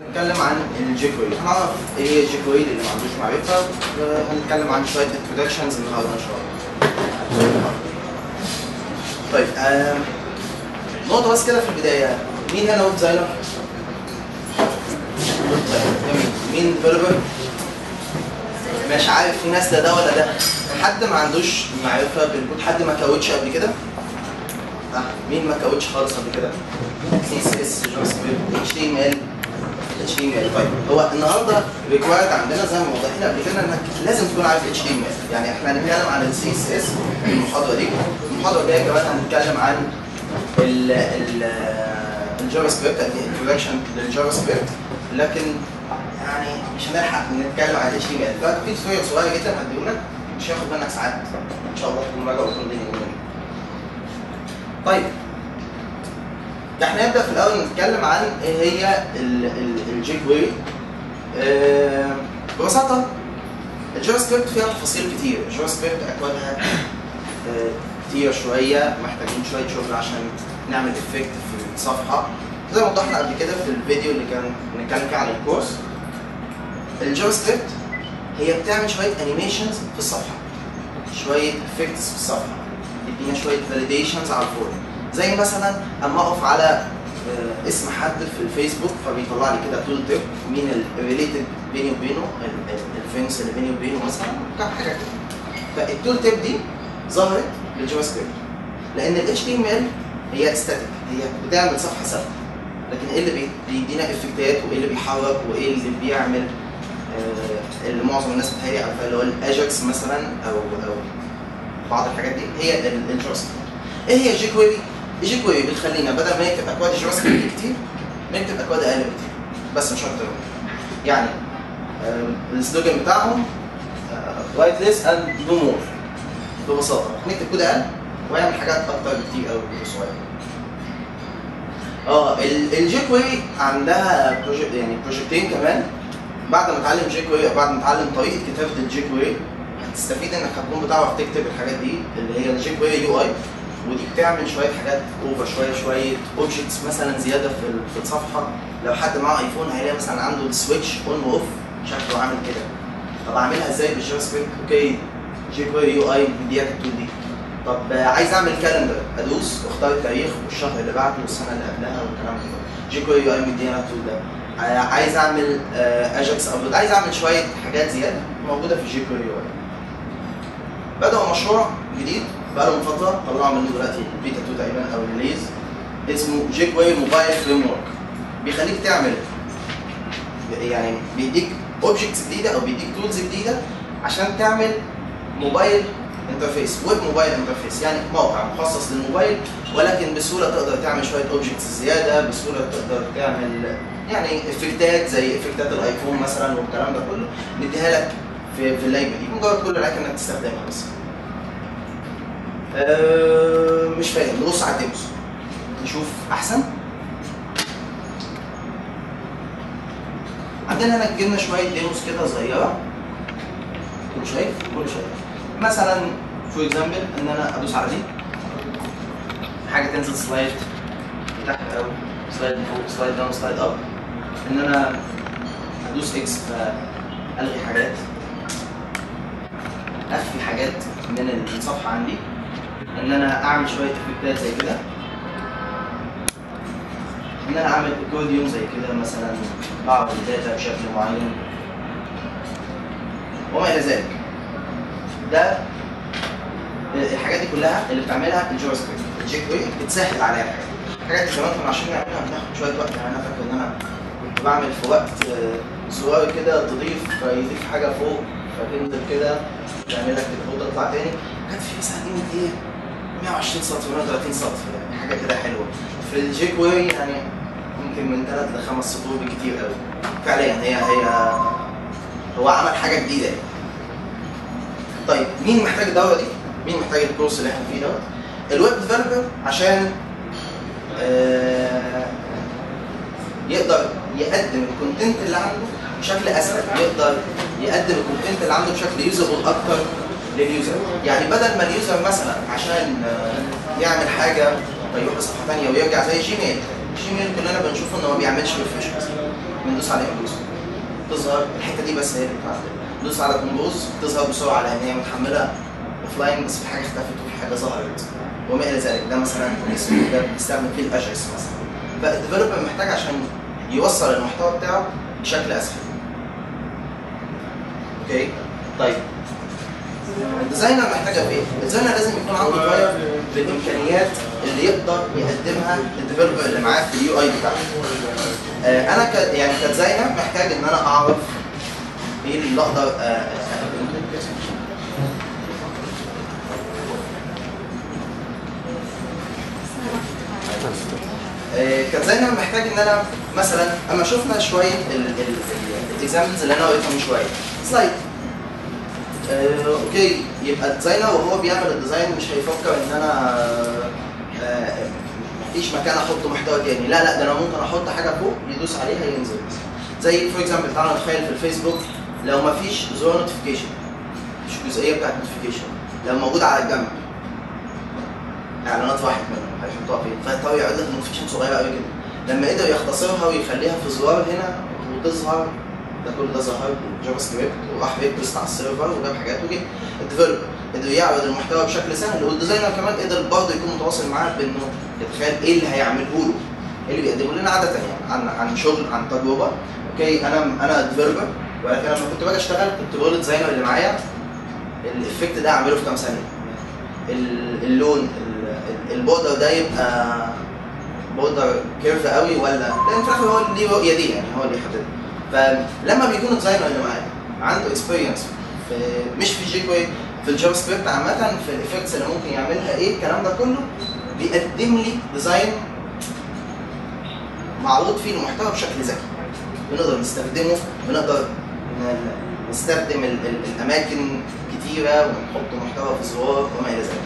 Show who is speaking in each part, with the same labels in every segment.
Speaker 1: هنتكلم عن الجيكوي هنعرف ايه هي الجيكوي اللي ما عندوش معرفه وهنتكلم عن شويه انترودكشنز النهارده ان شاء الله طيب آم، نقطه بس كده في البدايه مين هنا ويب ديزاينر؟ جميل مين ديفلوبر؟ مش عارف في ناس ده ده ولا ده حد ما عندوش معرفه بالكود حد ما كودش قبل كده؟ ها مين ما كودش خالص قبل كده؟ سي اس اس جافا سكريبت اتش تي ام ال اتش تي ام ال طيب هو النهارده ريكوايرد عندنا زي ما وضحنا قبل كده انك لازم تكون عارف اتش تي ام ال يعني احنا هنتكلم عن السي اس اس في المحاضره دي المحاضره الجايه كمان هنتكلم عن ال ال الجافا سكريبت الانترودكشن للجافا سكريبت لكن يعني مش هنلحق نتكلم عن اتش تي ام ال ففي توتوريال صغير جدا هديهولك مش هياخد منك ساعات ان شاء الله تكون راجع وتكون الدنيا جميله طيب احنا نبدا في الاول نتكلم عن ايه هي الجيك واي آه، ببساطه الجافا سكريبت فيها تفاصيل كتير الجافا سكريبت اكوادها آه، كتير شويه محتاجين شويه شغل عشان نعمل افكت في الصفحه زي ما وضحنا قبل كده في الفيديو اللي كان بنتكلم فيه عن الكورس الجافا سكريبت هي بتعمل شويه انيميشنز في الصفحه شويه افكتس في الصفحه تدينا شويه فاليديشنز على الفورم زي مثلا اما اقف على آه، اسم حد في الفيسبوك فبيطلع لي كده تول تيب مين الريليتد بيني وبينه الفريندز اللي بيني وبينه مثلا كام حاجه كده فالتول تيب دي ظهرت بالجافا سكريبت لان ال HTML هي ستاتيك هي بتعمل صفحه ثابته لكن ايه اللي بي- بيدينا افكتات وايه اللي بيحرك وايه اللي بيعمل آه، اللي معظم الناس بتهيأ عارفاه اللي هو الاجاكس مثلا او او بعض الحاجات دي هي ال- الجافا سكريبت ايه هي جي كويري؟ جي كويري بتخلينا بدل ما نكتب اكواد جافا سكريبت كتير نكتب اكواد اقل بكتير بس مش اكتر من كده. يعني آم، السلوجان بتاعهم رايت ليس اند دو مور ببساطه نكتب كود اقل ويعمل حاجات اكتر بكتير قوي صغيره اه ال- الجي كويري عندها بروجكت يعني بروجكتين كمان بعد ما اتعلم جي كويري او بعد ما اتعلم طريقه كتابه الجي كويري هتستفيد انك هتكون بتعرف تكتب الحاجات دي اللي هي الجي كويري يو اي ودي بتعمل شويه حاجات اوفر شويه شويه اوبجكتس مثلا زياده في ال- في الصفحه لو حد معاه ايفون هيلاقي مثلا عنده السويتش اون واوف شكله عامل كده طب اعملها ازاي بالجافا سكريبت اوكي جي كويري يو اي مدياك التول دي طب آه، عايز اعمل كالندر ادوس واختار التاريخ والشهر اللي بعده والسنه اللي قبلها والكلام ده جي كويري يو اي مديانا التول ده آه، عايز اعمل اجاكس ابلود عايز اعمل شويه حاجات زياده موجوده في جي كويري يو اي بدأوا مشروع جديد بقالهم فترة طلعوا منه دلوقتي البيتا 2 تقريبا أو الريليز اسمه جيك واي موبايل فريم ورك بيخليك تعمل يعني بيديك اوبجكتس جديدة أو بيديك تولز جديدة عشان تعمل موبايل انترفيس ويب موبايل انترفيس يعني موقع مخصص للموبايل ولكن بسهولة تقدر تعمل شوية اوبجكتس زيادة بسهولة تقدر تعمل يعني افكتات زي افكتات الايفون مثلا والكلام ده كله نديها لك في في اللعبه دي مجرد كل عليك انك تستخدمها بس أه مش فاهم نبص على الديموز نشوف احسن عندنا هنا جبنا شويه ديموز كده صغيره كله شايف كله شايف مثلا فور اكزامبل ان انا ادوس على دي حاجه تنزل سلايد لتحت او سلايد فوق سلايد داون سلايد اب ان انا ادوس اكس فالغي حاجات اخفي حاجات من الصفحه عندي ان انا اعمل شويه افكتات زي كده ان انا اعمل اكورديون زي كده مثلا بعض الداتا بشكل معين وما الى ذلك ده الحاجات دي كلها اللي بتعملها الجافا سكريبت الجي كوي بتسهل عليا الحاجات دي. الحاجات دي كمان كنا عشان نعملها بناخد شويه وقت يعني انا فاكر ان انا كنت بعمل في وقت آه، صغير كده تضيف فيضيف حاجه فوق فتنزل كده تعمل لك كده تطلع تاني كانت في مثلا قيمه ايه 120 سطر 130 سطر يعني حاجه كده حلوه في الجي كويري يعني يمكن من ثلاث لخمس سطور بكتير قوي فعليا هي هي هو عمل حاجه جديده يعني. طيب مين محتاج الدوره دي؟ مين محتاج الكورس اللي احنا فيه دوت؟ الويب ديفلوبر عشان آه يقدر يقدم الكونتنت اللي عنده بشكل اسهل يقدر يقدم الكونتنت اللي عنده بشكل يوزابل اكتر لليوزر يعني بدل ما اليوزر مثلا عشان آه، يعمل حاجه فيروح لصفحه ثانيه ويرجع زي جيميل جيميل كلنا بنشوف انه ما بيعملش ريفرش مثلا بندوس على امبوز تظهر الحته دي بس هي اللي بتاعت ندوس على كومبوز تظهر بسرعه لان هي متحمله اوف لاين بس في حاجه اختفت وفي حاجه ظهرت وما الى ذلك ده مثلا اسمه ده بنستخدم فيه الاجرس مثلا فالديفلوبر محتاج عشان يوصل المحتوى بتاعه بشكل اسهل اوكي طيب الديزاينر محتاجه في ايه؟ الديزاينر لازم يكون عنده درايف بالامكانيات اللي يقدر يقدمها الديفلوبر اللي معاه في اليو اي بتاعه. آه، انا ك يعني كديزاينر محتاج ان انا اعرف ايه اللي اقدر آه، اقدمه. آه، كديزاينر محتاج ان انا مثلا اما شفنا شويه الاكزامبلز اللي انا قريتها من شويه سلايد آه، اوكي يبقى الديزاينر وهو بيعمل الديزاين مش هيفكر ان انا آه، مفيش مكان احط محتوى تاني لا لا ده انا ممكن احط حاجه فوق يدوس عليها ينزل زي فور اكزامبل تعالى نتخيل في الفيسبوك لو مفيش زرار نوتيفيكيشن مش الجزئيه بتاعت نوتيفيكيشن لو موجود على الجنب اعلانات واحد منهم هيحطوها فين فالطبيعي يقعد لك نوتيفيكيشن صغيره قوي كده لما قدر يختصرها ويخليها في زرار هنا وتظهر ده كل ده ظهر جافا سكريبت وراح ريكوست على السيرفر وجاب حاجات وجه الديفلوبر قدر يعرض المحتوى بشكل سهل والديزاينر كمان قدر برضه يكون متواصل معاه بانه يتخيل ايه اللي هيعمله له ايه اللي بيقدمه لنا عاده يعني عن عن شغل عن تجربه اوكي انا انا ديفلوبر ولكن لما كنت باجي اشتغل كنت بقول للديزاينر اللي معايا الافكت ده اعمله في كام ثانيه ال- اللون ال- ال- البودر ده يبقى بودر كيرف قوي ولا لان في الاخر هو اللي ليه رؤيه دي يعني هو اللي يحددها فلما بيكون الديزاينر اللي معايا عنده اكسبيرينس في مش في جي كوي في الجافا سكريبت عامة في الايفكتس اللي ممكن يعملها ايه الكلام ده كله بيقدم لي ديزاين معروض فيه المحتوى بشكل ذكي بنقدر نستخدمه بنقدر ن- نستخدم ال- ال- الاماكن كتيرة ونحط محتوى في زرار وما الى ذلك.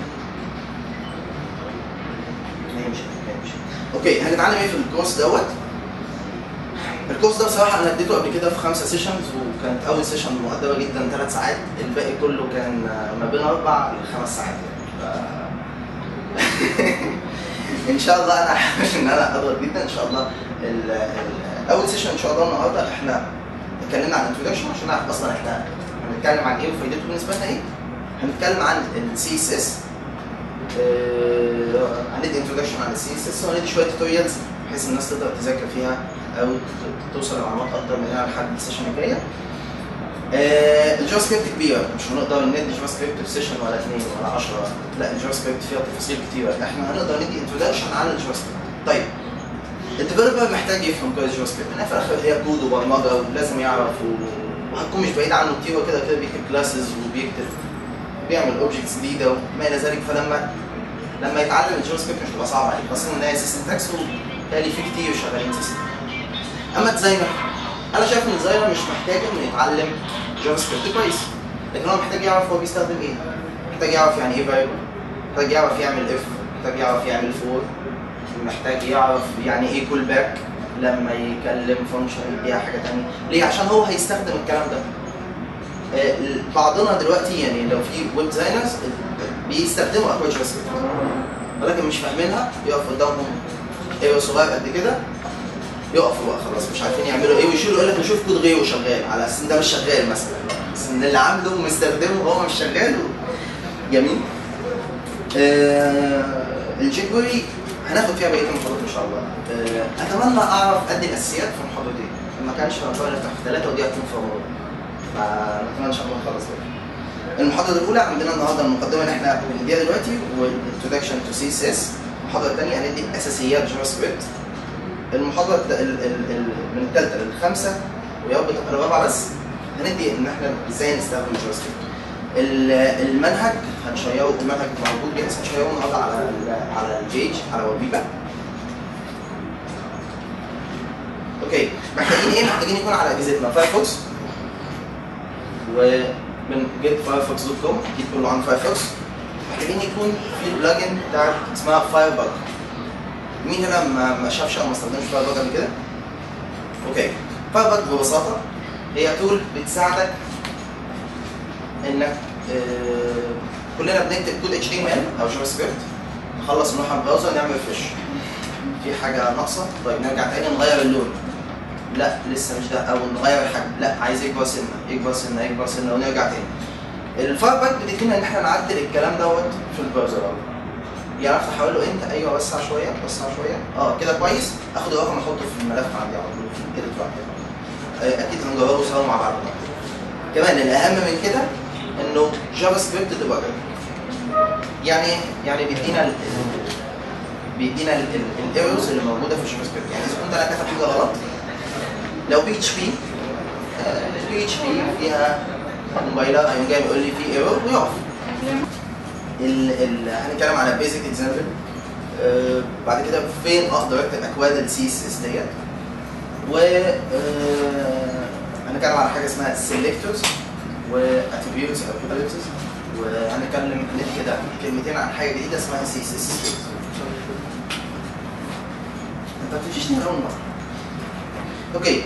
Speaker 1: نمشي نمشي. اوكي هنتعلم ايه في الكورس دوت؟ الكورس ده بصراحه انا اديته قبل كده في خمسه سيشنز وكانت اول سيشن مؤدبه جدا ثلاث ساعات الباقي كله كان ما بين اربع لخمس ساعات يعني ف... ان شاء الله انا هحاول ان انا اضغط جدا ان شاء الله ال... ال... اول سيشن ان شاء الله النهارده احنا اتكلمنا عن انتروداكشن عشان نعرف اصلا احنا هنتكلم عن ايه وفايدته بالنسبه لنا ايه هنتكلم عن السي اس اس هندي انتروداكشن عن السي اس اس وهندي شويه توتوريالز بحيث الناس تقدر تذاكر فيها او ت- توصل لمعلومات اكتر منها لحد السيشن الجايه. آه، الجافا سكريبت كبيره مش هنقدر ندي جافا سكريبت في سيشن ولا اثنين ولا 10 لا الجافا سكريبت فيها تفاصيل كتيره احنا هنقدر ندي انتروداكشن عن الجافا سكريبت. طيب الديفلوبر محتاج يفهم كويس جافا سكريبت لان في الاخر هي كود وبرمجه ولازم يعرف و- وهتكون مش بعيد عنه كتير وكده كده بيكتب كلاسز وبيكتب بيعمل اوبجكتس جديده وما الى ذلك فلما لما يتعلم الجافا سكريبت مش هتبقى صعبه عليه خاصه ان هي سيستم تاكس وبالتالي في كتير شغالين سيستم اما الديزاينر انا شايف ان الديزاينر مش محتاج انه يتعلم جافا سكريبت كويس لكن هو محتاج يعرف هو بيستخدم ايه محتاج يعرف يعني ايه فاريبل محتاج يعرف يعمل اف محتاج يعرف يعمل فور محتاج يعرف يعني ايه كول باك لما يكلم فانكشن يديها حاجه ثانيه ليه عشان هو هيستخدم الكلام ده آه، بعضنا دلوقتي يعني لو في ويب ديزاينرز بيستخدموا اكواد جافا سكريبت ولكن مش فاهمينها يقف قدامهم ايوه صغير قد كده يقفوا بقى خلاص مش عارفين يعملوا ايه ويشيلوا يقول لك نشوف كود غيره شغال على اساس ان ده مش شغال مثلا بس ان اللي عامله ومستخدمه هو مش شغال جميل آه الجيكوري هناخد فيها بقيه المحاضرات ان شاء الله آه اتمنى اعرف ادي الاساسيات في محاضرتين ما كانش هنقدر نفتح في ثلاثه ودي هتكون في رمضان فنتمنى ان شاء الله نخلص كده المحاضره الاولى عندنا النهارده المقدمه اللي احنا بنديها دلوقتي والانترودكشن تو سي اس اس المحاضره الثانيه هندي اساسيات جافا سكريبت المحاضره الت- ال- ال- ال- من الثالثه للخامسه ويا رب تبقى الرابعه بس هندي ان احنا ازاي نستخدم جافا سكريبت ال- المنهج هنشيره المنهج موجود جاهز هنشيره النهارده على ال- على البيج على ويبيبا اوكي محتاجين ايه؟ محتاجين يكون على اجهزتنا فايرفوكس ومن جيت فايرفوكس دوت كوم اكيد كله عن فايرفوكس محتاجين يكون في البلجن بتاعت اسمها فاير باج مين هنا ما ما شافش او ما استخدمش فاير باج قبل كده؟ اوكي فاير باج ببساطه هي تول بتساعدك انك آه، كلنا بنكتب كود اتش تي ام ال او جافا سكريبت نخلص نروح على البراوزر نعمل ريفرش في حاجه ناقصه طيب نرجع تاني نغير اللون لا لسه مش ده او نغير الحجم لا عايز يكبر سنه يكبر سنه يكبر سنه ونرجع تاني الفار باك بتدينا ان احنا نعدل الكلام دوت في البراوزر يعني افتح اقول له انت ايوه وسع شويه وسع شويه اه كده كويس اخد الرقم احطه في الملف عندي على طول في الايديت بعد كده آه، اكيد هنجربه سوا مع بعض كمان الاهم من كده انه جافا سكريبت ديباجر يعني إيه؟ يعني بيدينا ال- بيدينا الايرورز اللي موجوده في الجافا سكريبت يعني اذا كنت انا كاتب حاجه غلط لو بي اتش بي بي اتش بي فيها موبايلر هيقوم جاي بيقول لي في ايرور ويقف ال ال هنتكلم على بيزك اكزامبل بعد كده فين اقدر اكتب اكواد السي اس اس ديت و آه، هنتكلم على حاجه اسمها سيلكتورز واتريبيوتس او كوبريتس وهنتكلم ندي كده كلمتين عن حاجه جديده اسمها سي اس اس انت ما بتمشيش من اول مره اوكي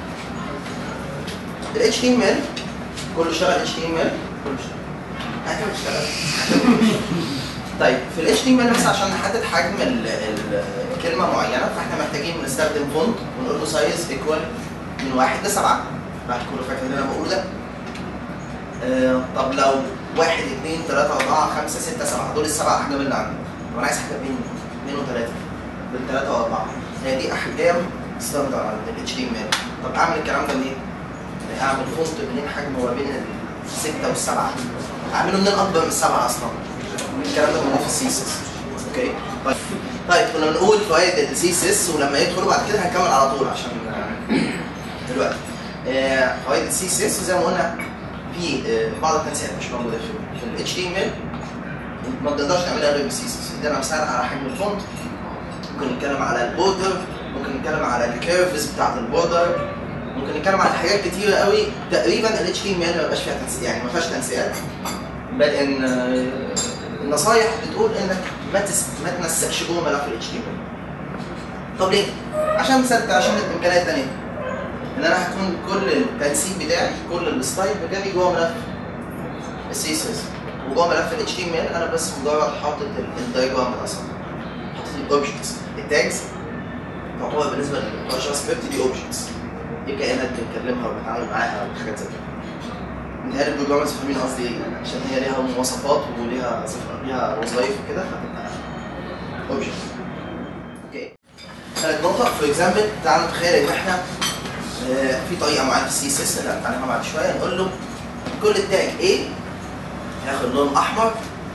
Speaker 1: ال HTML كله اشتغل HTML كله اشتغل هكذا اشتغل طيب في ال HTML بس عشان نحدد حجم ال- ال- الكلمه معينه فاحنا محتاجين نستخدم فونت ونقول له سايز ايكوال من واحد لسبعه راح كله فاكر اللي انا بقوله ده آه طب لو واحد اثنين ثلاثة أربعة خمسة ستة سبعة دول السبع أحجام اللي عندي طب أنا عايز حاجة بين اثنين وثلاثة بين ثلاثة وأربعة هي دي أحجام ستاندرد على ال HTML طب أعمل الكلام ده منين؟ يعني أعمل فونت منين حجمه ما بين الستة والسبعة أعمله منين أكبر من السبعة أصلا الكلام ده موجود في السي اس اس اوكي طيب طيب كنا بنقول فوائد السي اس اس ولما يدخلوا بعد كده هنكمل على طول عشان آه، دلوقتي آه، فوائد السي اس اس زي ما قلنا في آه، بعض التنسيقات مش موجوده في في الاتش تي ام ال ما بنقدرش نعملها غير بالسي اس اس ادينا مثال على حجم الفونت ممكن نتكلم على البوردر ممكن نتكلم على الكيرفز بتاعت البوردر ممكن نتكلم على حاجات كتيره قوي تقريبا الاتش تي ام ال ما بيبقاش فيها تنسيق يعني ما فيهاش تنسيقات بل ان آه، النصايح بتقول انك ما تس... ما تنسقش جوه ملف الاتش تي ام طب ليه؟ عشان مثال عشان الامكانيات الثانيه ان انا هكون كل التنسيق بتاعي كل الستايل بتاعي جوه ملف السي اس اس وجوه ملف الاتش تي ام ال انا بس مجرد حاطط ال- الدايجرام اصلا حاطط الاوبجكتس التاجز تعتبر بالنسبه للجافا سكريبت دي اوبجكتس دي كائنات بنكلمها وبنتعامل معاها وحاجات زي كده متهيألي البروجرامرز فاهمين قصدي ايه يعني عشان هي ليها مواصفات وليها صف- ليها وظائف وكده فتبقى اوبجكت اوكي ثالث نقطة فور اكزامبل تعالى نتخيل ان احنا آه، في طريقة معينة في السي اس اس اللي هنتعلمها بعد شوية نقول له كل التاج A ياخد لون احمر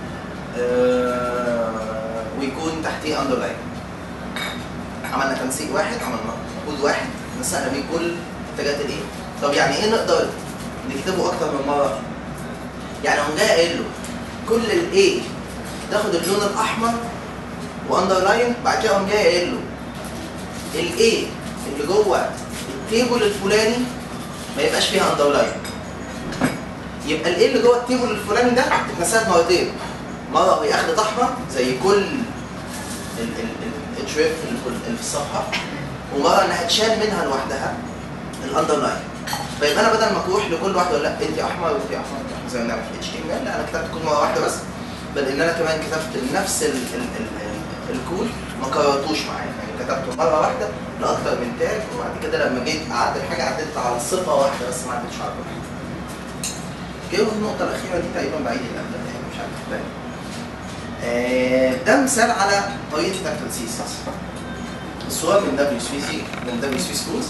Speaker 1: آه، ويكون تحتيه اندرلاين عملنا تنسيق واحد عملنا كود واحد نسقنا بيه كل اتجاهات الايه طب يعني ايه نقدر نكتبه اكتر من مره يعني قوم جاي قايل له كل الايه تاخد اللون الاحمر واندرلاين بعد كده قوم جاي قايل له الايه اللي جوه التيبل الفلاني ما يبقاش فيها اندرلاين يبقى الايه اللي جوه التيبل الفلاني ده اتنسقت مرتين مره بياخد احمر زي كل التريف اللي في الصفحه ومره انها تشال منها لوحدها الاندرلاين طيب انا بدل ما اروح لكل واحده اقول لا انت احمر وانت احمر وأنت أحمر، زي ما بنعمل في اتش تي ام ال لا انا كتبت كود مره واحده بس بل ان انا كمان كتبت نفس ال ال ال ال الكود ما كررتوش معايا يعني كتبته مره واحده لاكثر من تاج وبعد كده لما جيت اعدل حاجه عدلت على صفه واحده بس ما عدلتش على كل حاجه. اوكي والنقطه الاخيره دي تقريبا بعيد الابدا يعني مش عارف باين. آه، ده مثال على طريقه كتابه السي اس اس الصور من دبليو سي سي من دبليو سي سكولز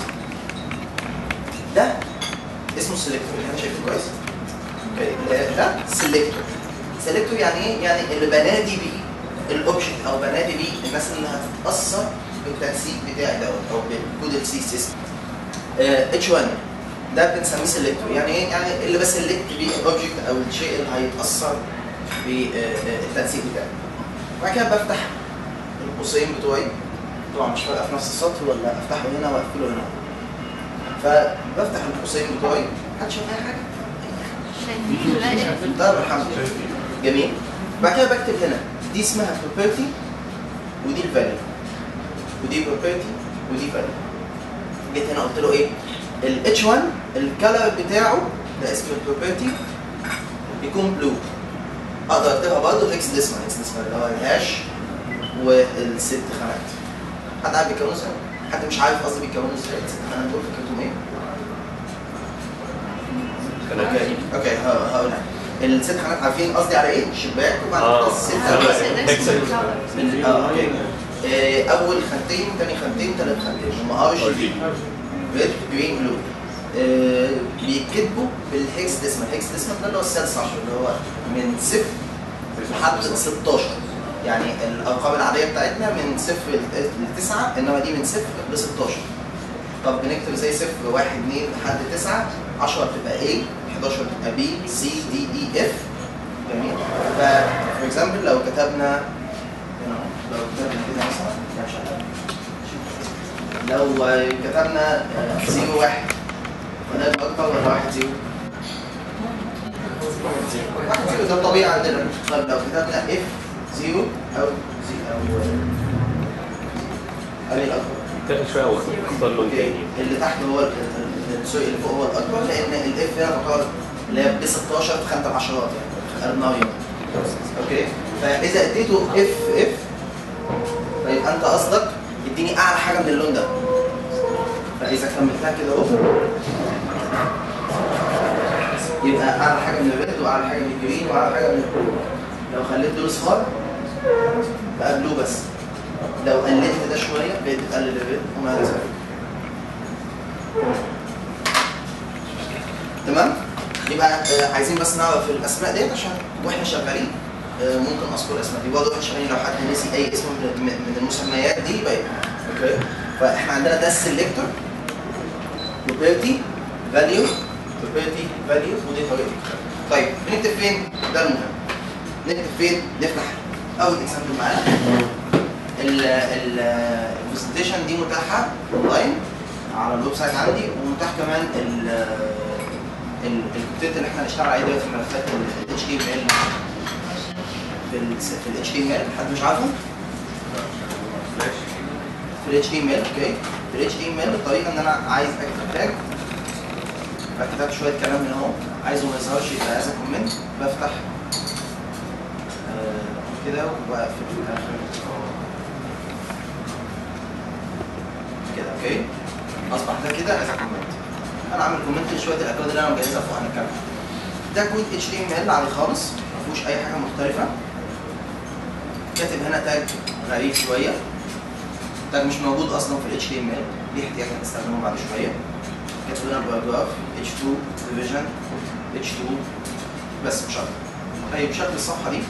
Speaker 1: ده اسمه سيلكتور احنا شايفين كويس اوكي ده سيلكتور سيلكتور يعني ايه يعني اللي بنادي بيه الاوبجكت او بنادي بيه الناس اللي هتتاثر بالتنسيق بتاعي دوت او بالكود السي سيستم اتش 1 ده بنسميه سيلكتور يعني ايه يعني اللي بسلكت بيه الاوبجكت او الشيء اللي هيتاثر بالتنسيق بتاعي بعد كده بفتح القوسين بتوعي طبعا مش فارقه في نفس السطر ولا افتحه هنا واقفله هنا فبفتح القوسين بتوعي محدش شايف اي حاجه طيب الحمد لله جميل بعد كده بكتب هنا دي اسمها property ودي الفاليو ودي property ودي value جيت هنا قلت له ايه ال H1 الكلر بتاعه ده اسم البروبرتي بيكون بلو اقدر اكتبها برضه هيكس ديسمال هيكس ديسمال اللي هو الهاش والست خانات حد عارف بيكونوا ازاي؟ حد مش عارف قصدي بيتكونوا ازاي انا دول فكرتهم ايه اوكي اوكي ه- هقول لك الست خانات عارفين قصدي على ايه شباك وبعد
Speaker 2: آه.
Speaker 1: كده الست
Speaker 2: آه.
Speaker 1: خانات. من- اه اوكي آه، اول خانتين تاني خانتين تالت خانتين هم ار جي بي ريد جرين بلو آه، بيتكتبوا بالهيكس ديسمال الهيكس ديسمال ده اللي هو السادس عشر اللي هو من صفر لحد 16 يعني الارقام العاديه بتاعتنا من صفر ل 9 انما دي من صفر ل 16 طب بنكتب زي صفر 1 2 لحد 9 10 بتبقى A 11 بتبقى B C D E F جميل ف فور اكزامبل لو كتبنا هنا أهو، لو كتبنا كده مثلا لا مش هنعمل. لو آه، كتبنا 0 1 فده يبقى اكتر ولا 1 0 واحد زيرو ده الطبيعي عندنا طيب لو كتبنا اف زيرو او زي او أنهي الأكبر؟
Speaker 2: تاني شويه واختار لون
Speaker 1: اوكي
Speaker 2: تاني
Speaker 1: اللي تحت هو ال- ال- ال- سوري اللي فوق هو الاكبر لان الاف هنا تعتبر اللي هي ب 16 في خانه العشرات يعني قلبناها يوم اوكي فاذا اديته اف اف فيبقى انت قصدك اديني اعلى حاجه من اللون ده فاذا كملتها كده اهو يبقى اعلى حاجه من الريد واعلى حاجه من الجرين واعلى حاجه من البلو لو خليت دول صفار بقى بلو بس لو قللت ده شويه بقيت بتقلل الريد وما الى ذلك تمام يبقى آه، عايزين بس نعرف الاسماء ديت عشان واحنا شغالين آه، ممكن اذكر الاسماء دي برضه واحنا شغالين لو حد نسي اي اسم من من المسميات دي يبقى يبقى. اوكي فاحنا عندنا ده السلكتور بروبرتي فاليو بروبرتي فاليو ودي طريقه طيب بنكتب فين؟ ده المهم نكتب فين؟ نفتح اول اكزامبل معانا البرزنتيشن دي متاحه اونلاين على الويب سايت عندي ومتاح كمان ال ال- الكتاب اللي احنا هنشتغل عليه دلوقتي ملفات ال HTML في ال في ال HTML حد مش عارفه؟ في ال HTML اوكي في ال HTML الطريقه ان انا عايز اكتب تاج فكتبت شويه كلام هنا اهو عايزه ما يظهرش يبقى از كومنت بفتح آه، كده وبقفل في الاخر كده اوكي اصبح ده كده از كومنت انا عامل كومنت لشويه الاكواد اللي انا مجهزها فوق هنتكلم ده كود اتش تي ام ال عادي خالص ما فيهوش اي حاجه مختلفه كاتب هنا تاج غريب شويه تاج مش موجود اصلا في الاتش تي ام ال ليه احتياج نستخدمه بعد شويه كاتب هنا باراجراف اتش 2 ديفيجن اتش 2 بس مش اكتر طيب شكل الصفحه دي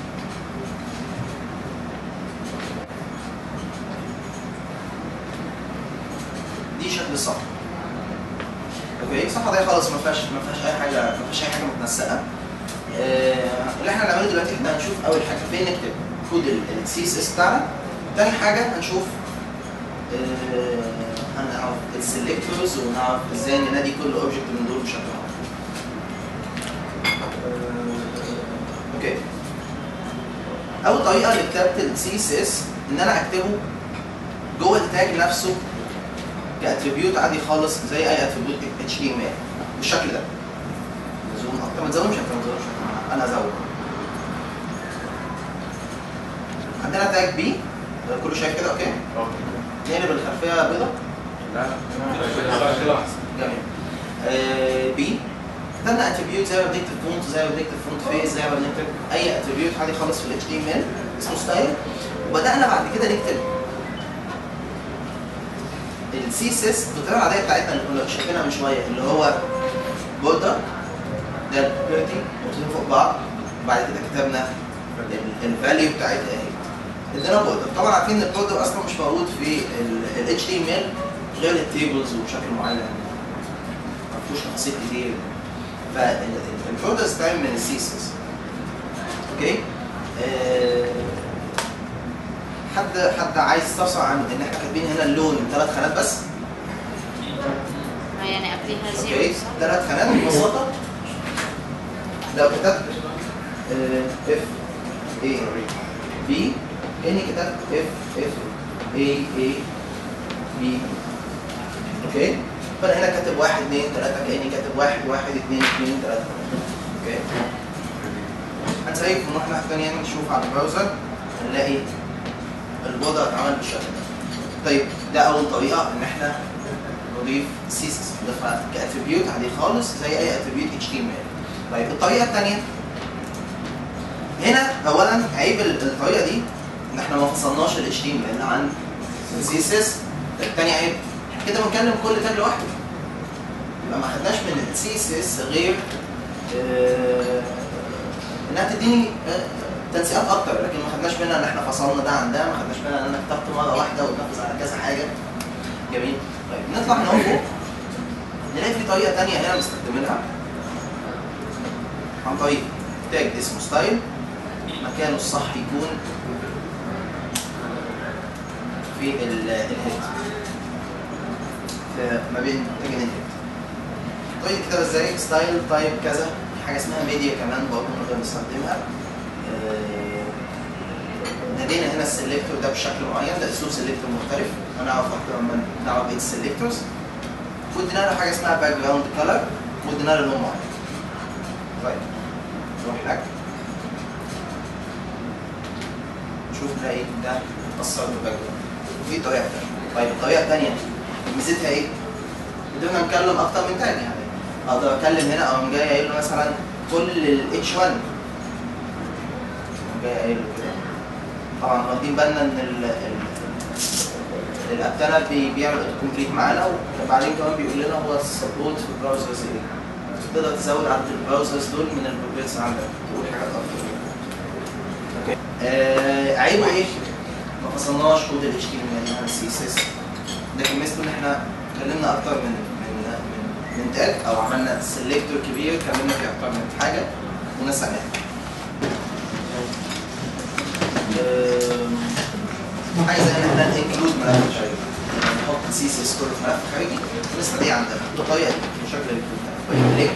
Speaker 1: دي شكل الصفحه اوكي الصفحه دي خالص ما فيهاش ما فيهاش اي حاجه ما فيهاش اي حاجه متنسقه آه، اللي احنا هنعمله دلوقتي احنا هنشوف اول حاجه فين نكتب كود السي اس اس بتاعنا تاني حاجه هنشوف آه، هنعرف السلكتورز ونعرف ازاي ننادي كل اوبجكت من دول بشكل عام آه، اوكي اول طريقه لكتابه السي اس اس ان انا اكتبه جوه التاج نفسه كاتريبيوت عادي خالص زي اي اتريبيوت اتش تي ام ال بالشكل ده زوم اكتر ما تزومش انت ما تزومش انا ازود عندنا تاج بي كله شايف كده اوكي نقلب الخلفيه بيضاء جميل آه بي ده اتريبيوت زي ما بنكتب فونت زي ما بنكتب فونت فيس زي ما بنكتب اي اتريبيوت عادي خالص في الاتش تي ام ال اسمه ستايل وبدانا بعد كده نكتب السي اس اس الطريقه العاديه بتاعتنا اللي كنا شايفينها من شويه اللي هو بوردر ده البيرتي نقطتين فوق بعض وبعد كده كتبنا الفاليو بتاعتها اهي ادينا بوردر طبعا عارفين ان البوردر اصلا مش موجود في الاتش تي ام ال غير التيبلز وبشكل معين ما فيهوش تفاصيل كتير فالبوردر ستايل من السي اس اس اوكي آه، حد حد عايز يستفسر عن ان احنا كاتبين هنا اللون ثلاث خانات بس
Speaker 3: يعني قبليها زيرو
Speaker 1: اوكي
Speaker 3: صح؟
Speaker 1: ثلاث خانات ببساطه لو كتبت اف اي بي كاني كتبت اف اف اي اي بي اوكي فانا هنا كاتب واحد اثنين ثلاثه كاني كاتب واحد واحد اثنين اثنين ثلاثه اوكي هنسيب ونروح ناحيه ثانيه نشوف على البراوزر هنلاقي الوضع اتعمل بالشكل ده طيب ده اول طريقه ان احنا نضيف سيسس نضيفها كاتريبيوت عادي خالص زي اي اتريبيوت اتش تي ام ال طيب الطريقه الثانيه هنا اولا عيب ال- الطريقه دي ان احنا ما فصلناش ال اتش تي ام ال عن السي اس اس تاني عيب إحنا كده بنكلم كل تاج لوحده يبقى ما خدناش من السي اس اس غير آه، انها تديني آه، تنسيقات اكتر لكن ما خدناش منها ان احنا فصلنا ده عن ده ما خدناش منها ان انا كتبت مره واحده وتنفذ على كذا حاجه جميل طيب نطلع من هون فوق نلاقي في طريقه ثانيه هنا مستخدمينها عن طريق تاج اسمه ستايل مكانه الصح يكون في ال- الهيد في ما بين تاجين الهيد طريقه كده ازاي ستايل تايب كذا في حاجه اسمها ميديا كمان برضه نقدر نستخدمها آه، نادينا هنا السلكتور ده بشكل معين ده اسلوب سلكتور مختلف هنعرف اكتر لما نعرف ايه السلكتورز وادينا له حاجه اسمها باك جراوند كلر وادينا له لون معين طيب نروح هناك نشوف نلاقي ده متأثر بالباك جراوند وفي طريقه ثانيه طيب الطريقه الثانيه ميزتها ايه؟ قدرنا نتكلم اكتر من تاني يعني اقدر اتكلم هنا او جاي قايل له مثلا كل الاتش 1 جاي قايل له كده طبعا واخدين بالنا ان ال ال- الابتنا بي- بيعمل كومبليت معانا وبعدين كمان بيقول لنا هو السبورت في البراوزرز ايه تقدر تزود عدد البراوزرز دول من البروجريس عندك تقول حاجات اكتر اوكي آه عيبه ايه؟ ما فصلناش كود ال HTML عن السي اس اس لكن ميزته ان احنا اتكلمنا اكتر من من من من تاج او عملنا سيلكتور كبير اتكلمنا في اكتر من حاجه ونسقناها. أم، حاجه زي ان احنا ننكلود ملف خارجي نحط سي اس اس كله في ملف خارجي ونستدعيه عندنا بالطريقه دي بشكل الكود لينك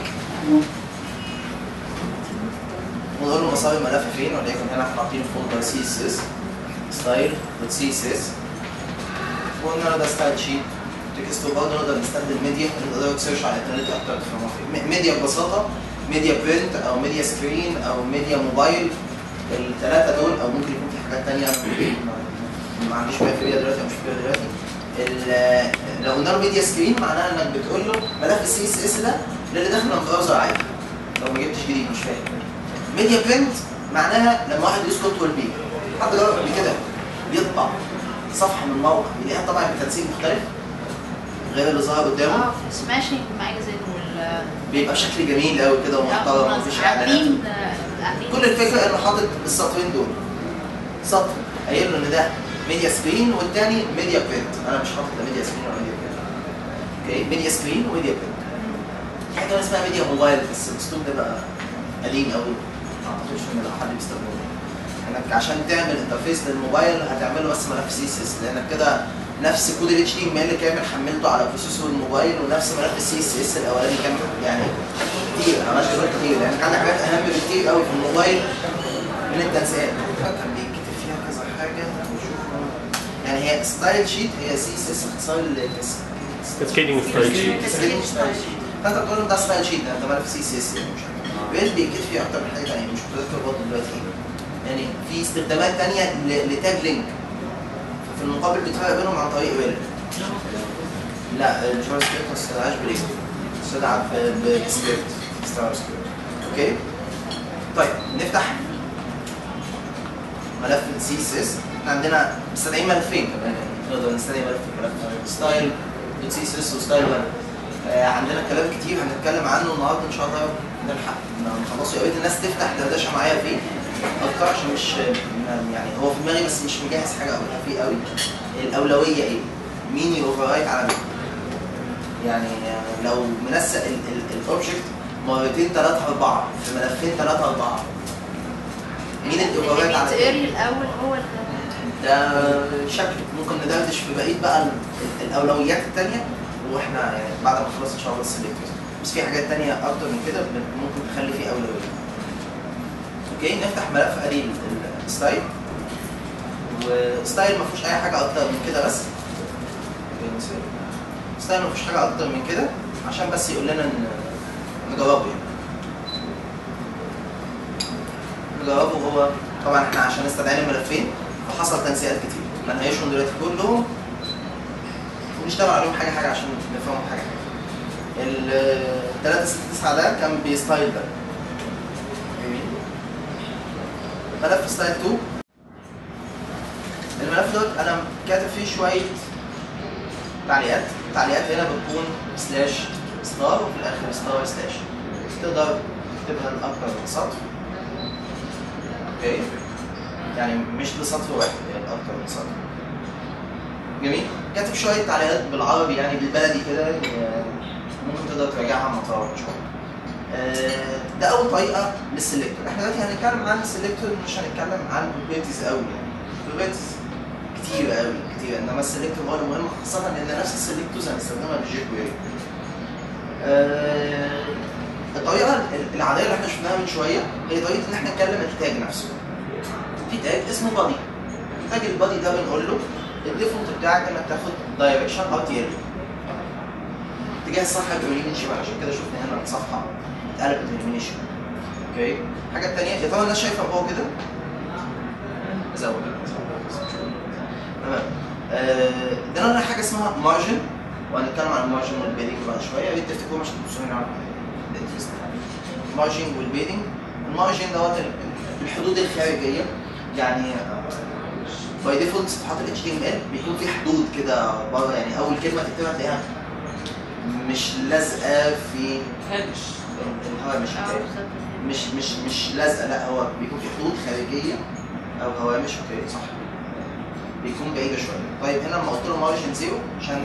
Speaker 1: ونقول له مصادر الملف فين وليكن هنا احنا حاطين فولدر سي اس اس ستايل دوت سي اس اس وقلنا له ده ستايل شيت تكست وبرضه نقدر نستخدم ميديا نقدر نسيرش على الانترنت اكتر تفهموا فيه م- ميديا ببساطه ميديا برنت او ميديا سكرين او ميديا موبايل الثلاثه دول او ممكن يكون في حاجات ثانيه ما عنديش بالي فيها دلوقتي او مش فيها دلوقتي ال- لو قلنا له ميديا سكرين معناها انك بتقول له ملف السي اس اس ده للي داخل من براوزر عادي لو ما جبتش جديد مش فاهم ميديا برنت معناها لما واحد يدوس كنترول بي حد جرب قبل كده يطبع صفحه من موقع يلاقيها طبعا بتنسيق مختلف غير اللي ظهر قدامه
Speaker 3: اه سماشنج ماجازين وال
Speaker 1: بيبقى بشكل جميل قوي كده ومحترم ومفيش اعلانات
Speaker 3: عاملين عاملين
Speaker 1: كل الفكره انه حاطط السطرين دول سطر قايل له ان ده ميديا سكرين والتاني ميديا برنت انا مش حاطط لا ميديا سكرين ولا ميديا برنت اوكي ميديا سكرين وميديا برنت في حاجه كمان اسمها ميديا موبايل بس الاسلوب ده بقى قديم قوي ما اعتقدش ان لو حد بيستخدمه انك عشان تعمل انترفيس للموبايل هتعمله بس ملف سي اس اس لانك كده نفس كود ال HTML كامل حملته على بروسيسور الموبايل ونفس ملف السي اس اس الاولاني كامل يعني كتير عملت شغل كتير لانك عندك حاجات اهم بكتير قوي في الموبايل من التنسيقات كان بيكتب فيها كذا حاجه نشوف يعني هي ستايل شيت هي سي اس اس اختصار للكس
Speaker 2: كاسكيدنج ستايل شيت
Speaker 1: ستايل شيت فانت بتقول له ده ستايل شيت ده انت مالك سي سي اس بيت بيكتب فيه اكتر من حاجه ثانيه مش متذكر برضه دلوقتي ايه يعني في استخدامات ثانيه لتاج لينك في المقابل بتفرق بينهم عن طريق ويل لا الجافا سكريبت ما استدعاش بلينك استدعى ب- بسكريبت ستار سكريبت اوكي طيب نفتح ملف السي اس اس احنا عندنا مستدعين ملفين كمان يعني نقدر نستدعي ملف ملف ستايل دوت سي اس اس وستايل 1 آه، عندنا كلام كتير هنتكلم عنه النهارده ان شاء الله نلحق نخلصه يا ريت الناس تفتح دردشه معايا فيه اكتر عشان مش يعني هو في دماغي بس مش مجهز حاجه اقولها فيه قوي الاولويه ايه؟ مين يوفر رايت على مين؟ يعني لو منسق الاوبجكت مرتين ثلاثة أربعة في ملفين ثلاثة أربعة مين الأوفر رايت على مين؟
Speaker 3: بيتقري الاول هو اللي
Speaker 1: ده شكل ممكن ندردش في بقيه بقى ال- ال- الاولويات الثانيه واحنا يعني بعد ما نخلص ان شاء الله السلكتورز بس في حاجات ثانيه اكتر من كده بن- ممكن تخلي فيه اولويه اوكي نفتح ملف ادي ال- ال- الستايل وستايل ما فيهوش اي حاجه اكتر من كده بس اوكي، نسيب. ستايل ما فيهوش حاجه اكتر من كده عشان بس يقول لنا ان نجربه يعني نجربه هو طبعا احنا عشان استدعينا الملفين فحصل تنسيقات كتير ما نهيشهم دلوقتي كلهم ونشتغل عليهم حاجه حاجه عشان نفهمهم حاجه حاجه ال 369 ده كان بستايل ده جميل ملف ستايل 2 الملف دوت انا كاتب فيه شويه تعليقات التعليقات هنا بتكون سلاش ستار وفي الاخر ستار سلاش تقدر تكتبها لاكثر من سطر اوكي يعني مش لسطر واحد يعني اكتر من سطر جميل كاتب شويه تعليقات بالعربي يعني بالبلدي كده آه، ممكن تقدر تراجعها لما تقرا شويه آه، ده اول طريقه للسلكتور احنا دلوقتي هنتكلم عن السلكتور مش هنتكلم عن البروبرتيز قوي يعني البروبرتيز كتير قوي كتير انما السلكتور هو المهم خاصه ان نفس السلكتورز هنستخدمها بالجي كويري آه، الطريقه العاديه اللي احنا شفناها من شويه هي طريقه ان احنا نتكلم التاج نفسه في تاج اسمه بادي تاج البادي ده بنقول له الديفولت بتاعك انك تاخد دايركشن ار تي ال اتجاه الصفحه يبقى من اليمين شمال عشان كده شفنا هنا الصفحه اتقلبت من اليمين شمال اوكي الحاجه الثانيه يا ترى الناس شايفه فوق كده زود تمام آه، ده لنا حاجه اسمها مارجن وهنتكلم عن المارجن والبيدنج بعد شويه يا ريت تفتكروا عشان تبصوا هنا على الانترست المارجن والبيدنج المارجن دوت ال- الحدود الخارجيه يعني باي ديفولت صفحات ال HTML بيكون في حدود كده بره يعني اول كلمه تكتبها تلاقيها مش لازقه في
Speaker 4: هامش
Speaker 1: الهوامش
Speaker 3: اه
Speaker 1: بتاعي.
Speaker 3: بالظبط
Speaker 1: مش مش مش لازقه لا هو بيكون في حدود خارجيه او هوامش اوكي صح بيكون بعيده شويه طيب هنا لما قلت له مارجن زيرو عشان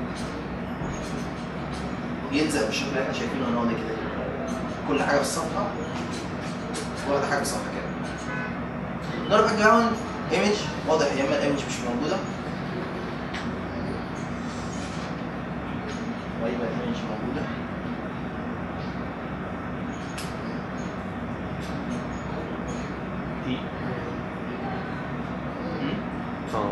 Speaker 1: يلزق بالشكل اللي احنا شايفينه هنا ده كده كل حاجه في الصفحه واخده حاجه في الصفحه كده نور باك جراوند ايمج واضح يا اما الايمج مش موجوده ويبقى الايمج موجوده
Speaker 2: دي
Speaker 1: مم.
Speaker 2: اه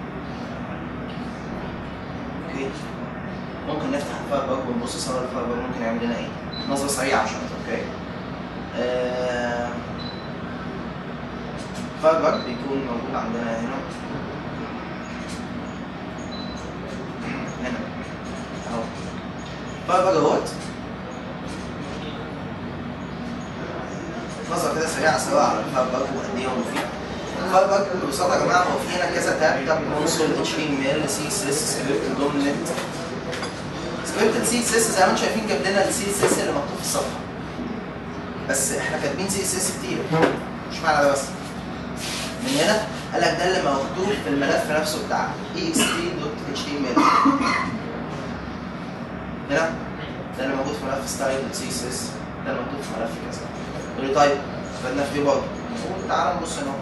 Speaker 1: اوكي ممكن نفتح الفايبر ونبص سوا الفايبر ممكن يعمل لنا ايه نظره سريعه عشان اوكي آه... فايبر بيكون موجود عندنا هنا هنا اهو فايبر اهوت نظره كده سريعه سوا على الفايبر وقد ايه هو مفيد الفايبر ببساطه يا جماعه هو في هنا كذا تاب تاب كونسول اتش تي ام ال سي اس اس سكريبت دوميننت سكريبت السي اس اس زي ما انتم شايفين جاب لنا السي اس اس اللي مكتوب في الصفحه بس احنا كاتبين سي اس اس كتير مش معنى ده بس من هنا قال لك ده اللي مكتوب في الملف نفسه بتاع ext.html هنا ده اللي موجود في ملف ستايل سي اس اس ده اللي مكتوب في ملف كذا يقول لي طيب استفدنا في ايه برضه؟ نقول تعالى نبص هنا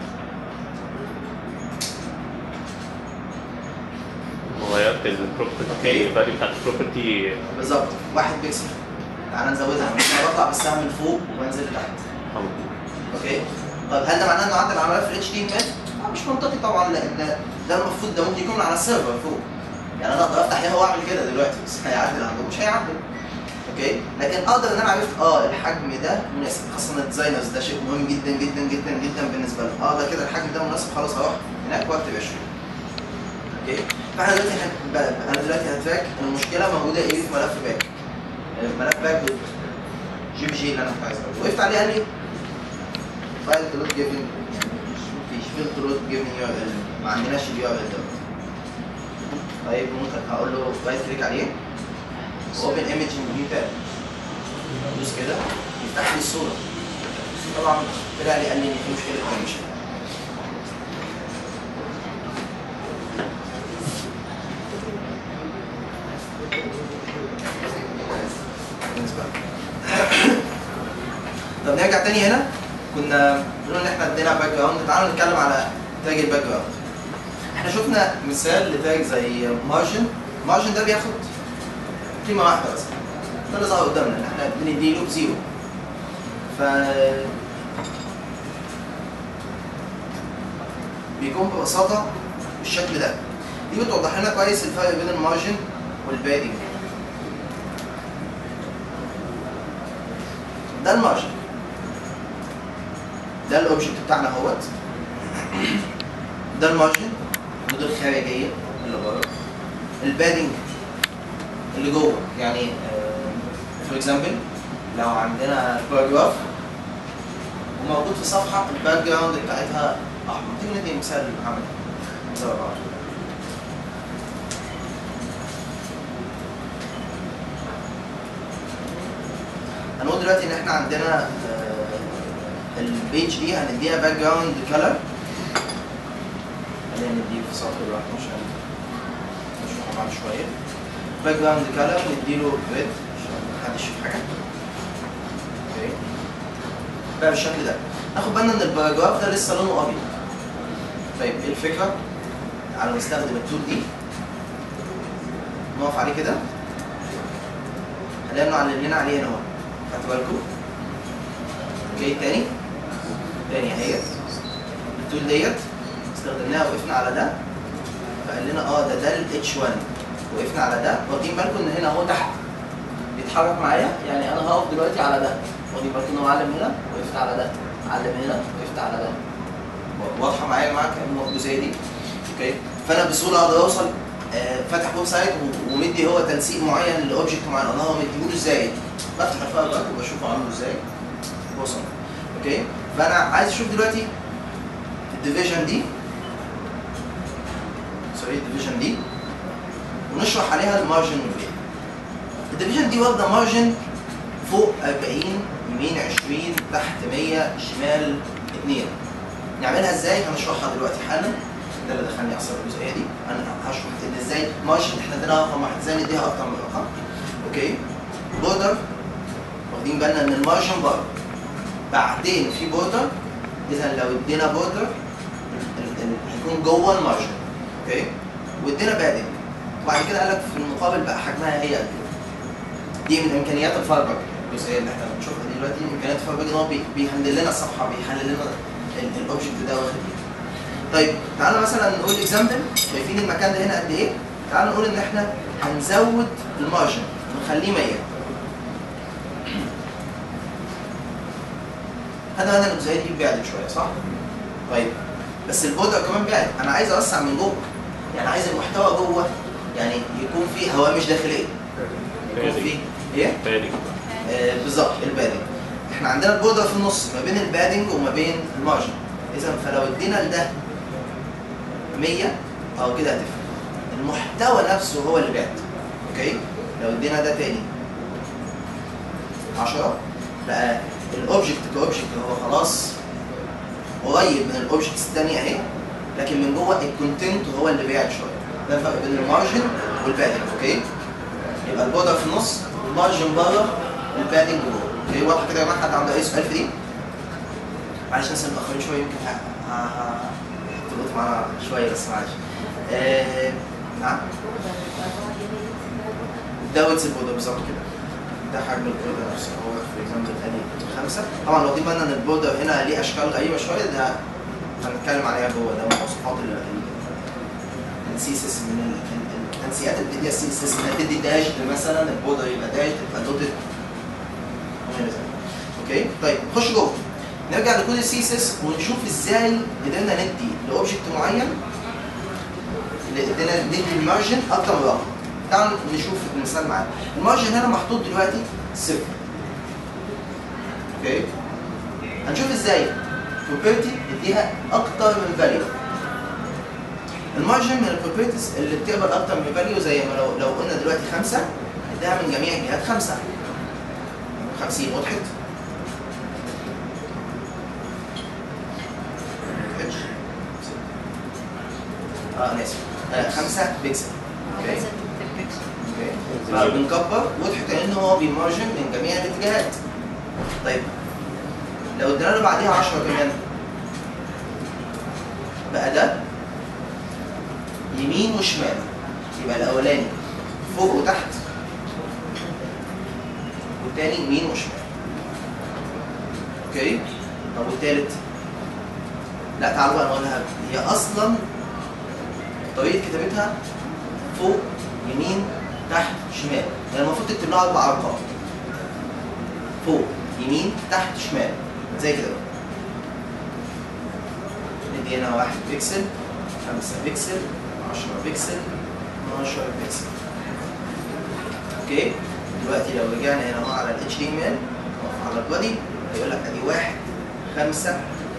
Speaker 2: غيرت البروبرتي الفاليو بتاعت البروبرتي
Speaker 1: بالظبط واحد بيكسل تعالى نزودها انا بطلع بالسهم لفوق وانزل لتحت اوكي طب هل ده معناه انه عدل على ملف ال HTML؟ آه مش منطقي طبعا لان ده المفروض ده ممكن يكون على السيرفر فوق يعني انا اقدر افتح ياهو واعمل كده دلوقتي بس هيعدل عنده مش هيعدل اوكي لكن اقدر ان انا عرفت اه الحجم ده مناسب خاصه الديزاينرز ده شيء مهم جدا جدا جدا جدا بالنسبه لهم اه ده كده الحجم ده مناسب خلاص هروح هناك واكتب 20 اوكي فاحنا دلوقتي هن... ب- انا دلوقتي هتراك المشكله موجوده ايه في ملف باك ملف باك دوت جي بي جي اللي انا كنت عايز اقوله وقفت عليه قال لي فايل كلود جيفن مفيش فيل كلود جيفن يو ار ال ما عندناش اليو ار ال دوت طيب ممكن هقول له رايت كليك عليه اوبن ايمج ان نيو تاب ادوس كده يفتح لي الصوره طبعا طلع لي قال لي ان في مشكله كونكشن بالنسبه لي. طب نرجع تاني هنا كنا بنقول ان احنا ادينا باك جراوند تعالوا نتكلم على تاج الباك جراوند احنا شفنا مثال لتاج زي مارجن مارجن ده بياخد قيمه واحده بس ده اللي ظهر قدامنا ان احنا بنديله بزيرو ف بيكون ببساطه بالشكل ده دي بتوضح لنا كويس الفرق بين المارجن والبادنج ده المارجن ده الاوبجكت بتاعنا اهوت ده المارجن الحدود الخارجيه اللي بره البادنج اللي جوه يعني فور اكزامبل لو عندنا باراجراف وموجود في صفحه الباك جراوند بتاعتها احمر تيجي ندي مثال عملي زي بعض هنقول دلوقتي ان احنا عندنا آه، البيج دي هنديها باك جراوند كلر خلينا نديه في سطر لوحده عشان نشوفه بعد شويه باك جراوند كلر نديله ريد عشان محدش يشوف حاجه اوكي بقى بالشكل ده ناخد بالنا ان الباراجراف ده لسه لونه ابيض طيب ايه الفكره؟ تعالوا نستخدم التول دي نقف عليه كده هنلاقي انه علمنا عليه هنا اهو خدتوا بالكم؟ اوكي تاني تاني اهيت التول ديت استخدمناها وقفنا على ده فقال لنا اه ده ده الاتش 1 وقفنا على ده واخدين بالكم ان هنا اهو تحت بيتحرك معايا يعني انا هقف دلوقتي على ده واخدين بالكم ان هو علم هنا وقفت على ده علم هنا وقفت على ده واضحه معايا يا جماعه كام الجزئيه دي اوكي فانا بسهوله اقدر اوصل آه، فاتح ويب سايت و- ومدي هو تنسيق معين لاوبجكت معين الله هو مديهوله ازاي بفتح الفايل بقى وبشوفه عامله ازاي وصل اوكي فانا عايز اشوف دلوقتي الديفيجن دي سوري الديفيجن دي ونشرح عليها المارجن والبيع الديفيجن دي واخده مارجن فوق 40 يمين 20 تحت 100 شمال 2 نعملها ازاي هنشرحها دلوقتي حالا ده اللي دخلني اصلا الجزئيه دي انا هشرح ان ازاي مارجن احنا ادينا رقم واحد ازاي نديها اكتر من رقم اوكي بوردر واخدين بالنا ان المارجن بره بعدين في بوردر اذا لو ادينا بوردر ال- ال- هيكون جوه المارجن اوكي وادينا بادنج وبعد كده قال لك في المقابل بقى حجمها هي قد ايه دي من امكانيات الفايبر الجزئيه اللي احنا بنشوفها دي دلوقتي امكانيات الفايبر ان هو بي- بيهندل لنا الصفحه بيحلل لنا ال- الاوبجكت ده واخد ايه طيب تعالى مثلا نقول اكزامبل شايفين المكان ده هنا قد ايه تعالى نقول ان احنا هنزود المارجن ونخليه 100 هذا هذا الجزئيه دي بعدت شويه صح؟ طيب بس البودر كمان بعد انا عايز اوسع من جوه يعني عايز المحتوى جوه يعني يكون فيه هوامش داخليه يكون فيه ايه؟
Speaker 2: بادنج
Speaker 1: آه بالظبط البادنج احنا عندنا البودر في النص ما بين البادنج وما بين المارجن اذا فلو ادينا لده 100 اه كده هتفرق المحتوى نفسه هو اللي بعد اوكي لو ادينا ده تاني 10 بقى الاوبجكت كاوبجكت هو خلاص قريب من الاوبجكتس الثانيه اهي لكن من جوه الكونتنت هو اللي بعد شويه ده الفرق بين المارجن والبادنج اوكي يبقى البودر في النص المارجن بره والبادنج جوه اوكي واضح كده يا جماعه حد عنده اي سؤال في دي؟ معلش الناس المتاخرين شويه يمكن ه- ه- ه- تلقط معانا شويه بس معلش آه، نعم ده ويتس البودر بالظبط كده ده حجم البودر نفسه هو في اكزامبل تاني خمسه طبعا لو واخدين بالنا ان البودر هنا ليه اشكال غريبه شويه ده هنتكلم عليها جوه ده مواصفات ال- ال- السيسس من ال- ال- التنسيقات اللي بتديها السيسس انها تدي داش مثلا البودر يبقى داش تبقى دوتد وهنا زي ما. اوكي طيب نخش جوه نرجع لكود السيسس ونشوف ازاي قدرنا ندي لاوبجكت معين اللي ادينا ندي المارجن اكتر من رقم تعالوا نشوف المثال معانا المارجن هنا محطوط دلوقتي صفر اوكي هنشوف ازاي بروبرتي اديها اكتر من فاليو المارجن من البروبرتيز اللي بتقبل اكتر من فاليو زي ما لو لو قلنا دلوقتي خمسه اديها من جميع الجهات خمسه 50 وضحت؟ وضحتش؟ اه انا اسف آه خمسه بيكسل اوكي اوكي فبنكبر وضحت ان هو بيمارجن من جميع الاتجاهات طيب لو ادينا له بعديها 10 كمان بقى ده يمين وشمال يبقى الاولاني فوق وتحت والتاني يمين وشمال اوكي طب والتالت لا تعالوا بقى نقولها هي اصلا طريقه كتابتها فوق يمين تحت شمال يعني المفروض تكتب لها اربع ارقام فوق يمين تحت شمال زي كده بقى. ندي هنا واحد بيكسل خمسة بيكسل 10 بيكسل 12 بيكسل اوكي دلوقتي لو رجعنا هنا اهو على الاتش تي ام ال على البادي هيقول لك ادي 1 5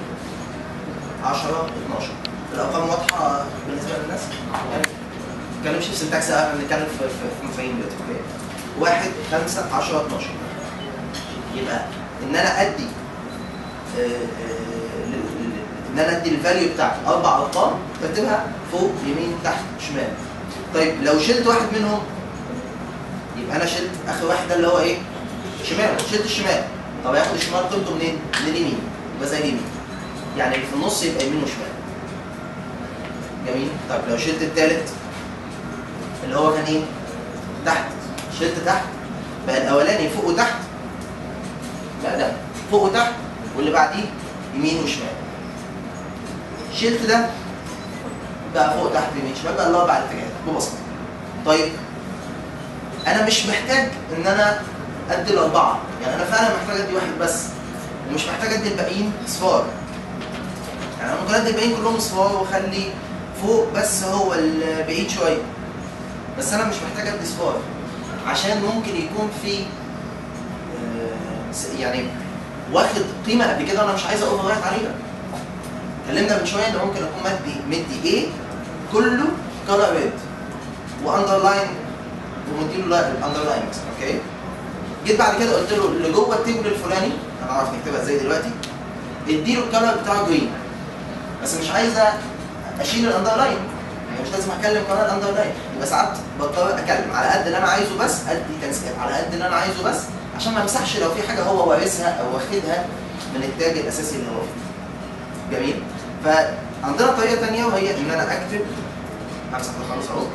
Speaker 1: 10 12 الارقام واضحه بالنسبه للناس يعني ما بنتكلمش في سنتكس احنا بنتكلم في في في مفاهيم دلوقتي اوكي 1 5 10 12 يبقى ان انا ادي آه، آه، ل- ل- ان انا ادي الفاليو بتاعتي اربع ارقام بكتبها فوق يمين تحت شمال طيب لو شلت واحد منهم يبقى انا شلت اخر واحد ده اللي هو ايه؟ شمال شلت الشمال طب هياخد الشمال قيمته منين؟ من اليمين يبقى زي اليمين يعني اللي في النص يبقى يمين وشمال جميل طب لو شلت التالت اللي هو كان ايه؟ تحت شلت تحت بقى الاولاني فوق وتحت بقى ده فوق وتحت واللي بعديه يمين وشمال شلت ده بقى فوق تحت يمين شمال بقى الاربع اتجاهات ببساطه طيب انا مش محتاج ان انا ادي الاربعه يعني انا فعلا محتاج ادي واحد بس ومش محتاج ادي الباقيين صفار يعني انا ممكن ادي الباقيين كلهم صفار واخلي فوق بس هو البعيد شويه بس انا مش محتاج ادي صفار عشان ممكن يكون في آه، س- يعني واخد قيمه قبل كده وانا مش عايز اوفر رايت عليها اتكلمنا من شويه ان ممكن اكون مدي مدي ايه كله كلر ريد واندرلاين ومديله لا الاندرلاين مثلا اوكي جيت بعد كده قلت له اللي جوه التيبل الفلاني هنعرف نكتبها ازاي دلوقتي اديله الكلر بتاعه جرين بس مش عايز اشيل الاندرلاين يعني مش لازم اتكلم كمان الاندرلاين يبقى ساعات بضطر اتكلم على قد اللي انا عايزه بس ادي تنسيق على قد اللي انا عايزه بس عشان ما امسحش لو في حاجه هو وارثها او واخدها من التاج الاساسي اللي هو فيه جميل فعندنا طريقه ثانيه وهي ان انا اكتب همسح ده خالص اهو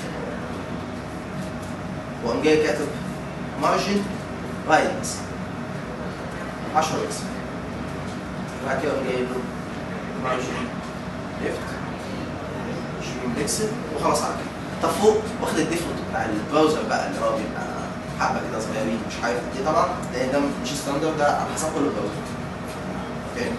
Speaker 1: واقوم جاي كاتب مارجن رايت بس 10 اكس وبعد كده اقوم جايب له مارجن ليفت 20 بكسل وخلاص على كده طب فوق واخد الديفولت بتاع البراوزر بقى اللي هو بيبقى حبه كده صغيرين مش عارف قد ايه طبعا لان ده مش ستاندرد ده على حسب كل براوزر اوكي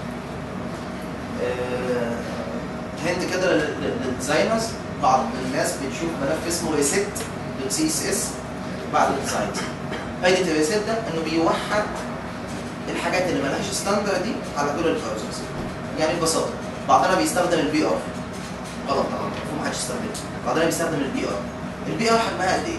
Speaker 1: آه، هنت كده لل- لل- للديزاينرز بعض الناس بتشوف ملف اسمه ريسيت دوت سي اس اس بعد الديزاينز فايده الريسيت ده انه بيوحد الحاجات اللي ملهاش ستاندرد دي على كل البراوزرز يعني ببساطه بعضنا بيستخدم البي ار غلط طبعا المفروض محدش يستخدمه بعضنا بيستخدم البي ار البي ار حجمها قد ايه؟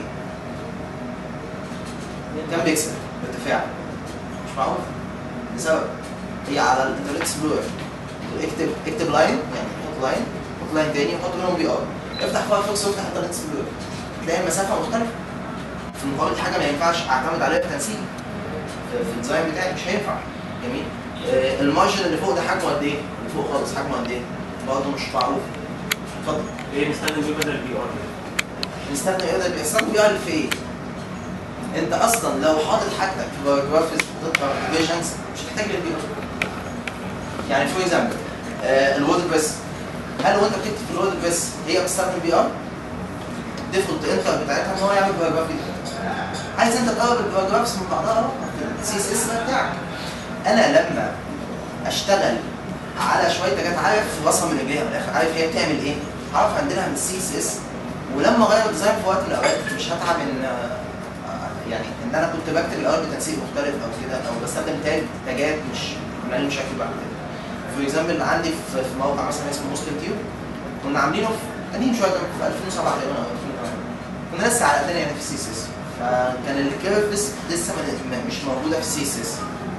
Speaker 1: كام بيكسل ارتفاع مش معروف لسبب هي على الانترنت اكسبلورر اكتب اكتب لاين يعني حط لاين حط لاين تاني وحط منهم بي ار افتح فايرفوكس وافتح الانترنت اكسبلورر تلاقي المسافه مختلفه في مقابل حاجه ما ينفعش اعتمد عليها في التنسيق في في الديزاين بتاعي مش هينفع جميل آه، المارجن اللي فوق ده حجمه قد ايه؟ اللي فوق خالص حجمه قد ايه؟ برضه مش معروف اتفضل
Speaker 4: ليه نستخدم ايه بدل البي ار؟
Speaker 1: نستخدم ايه ده بيستخدم بي ار في ايه؟ انت اصلا لو حاطط حاجتك في باراجرافز وتقرا فيجنز مش هتحتاج للبي ار يعني فور اكزامبل الوورد بريس هل وانت بتكتب في الوورد بريس هي بتستخدم بي ار؟ ديفولت انتر بتاعتها ان هو يعمل باراجراف جديد عايز انت تقرب الباراجرافز من بعضها السي اس اس بتاعك انا لما اشتغل على شويه حاجات عارف راسها من رجليها من الاخر عارف هي بتعمل ايه عارف عندنا من السي اس اس ولما اغير الديزاين في وقت من الاوقات مش هتعب ان آه، يعني ان انا كنت بكتب الاول بتنسيق مختلف او كده او بستخدم تاج تاجات مش عاملين مشاكل بعد كده فور اكزامبل عندي في في موقع مثلا اسمه مسلم تيوب كنا عاملينه في قديم شويه كان في 2007 تقريبا او 2008 كنا لسه على قدنا يعني في السي اس اس فكان الكيرف لسه لسه ما- ما- مش موجوده في السي اس اس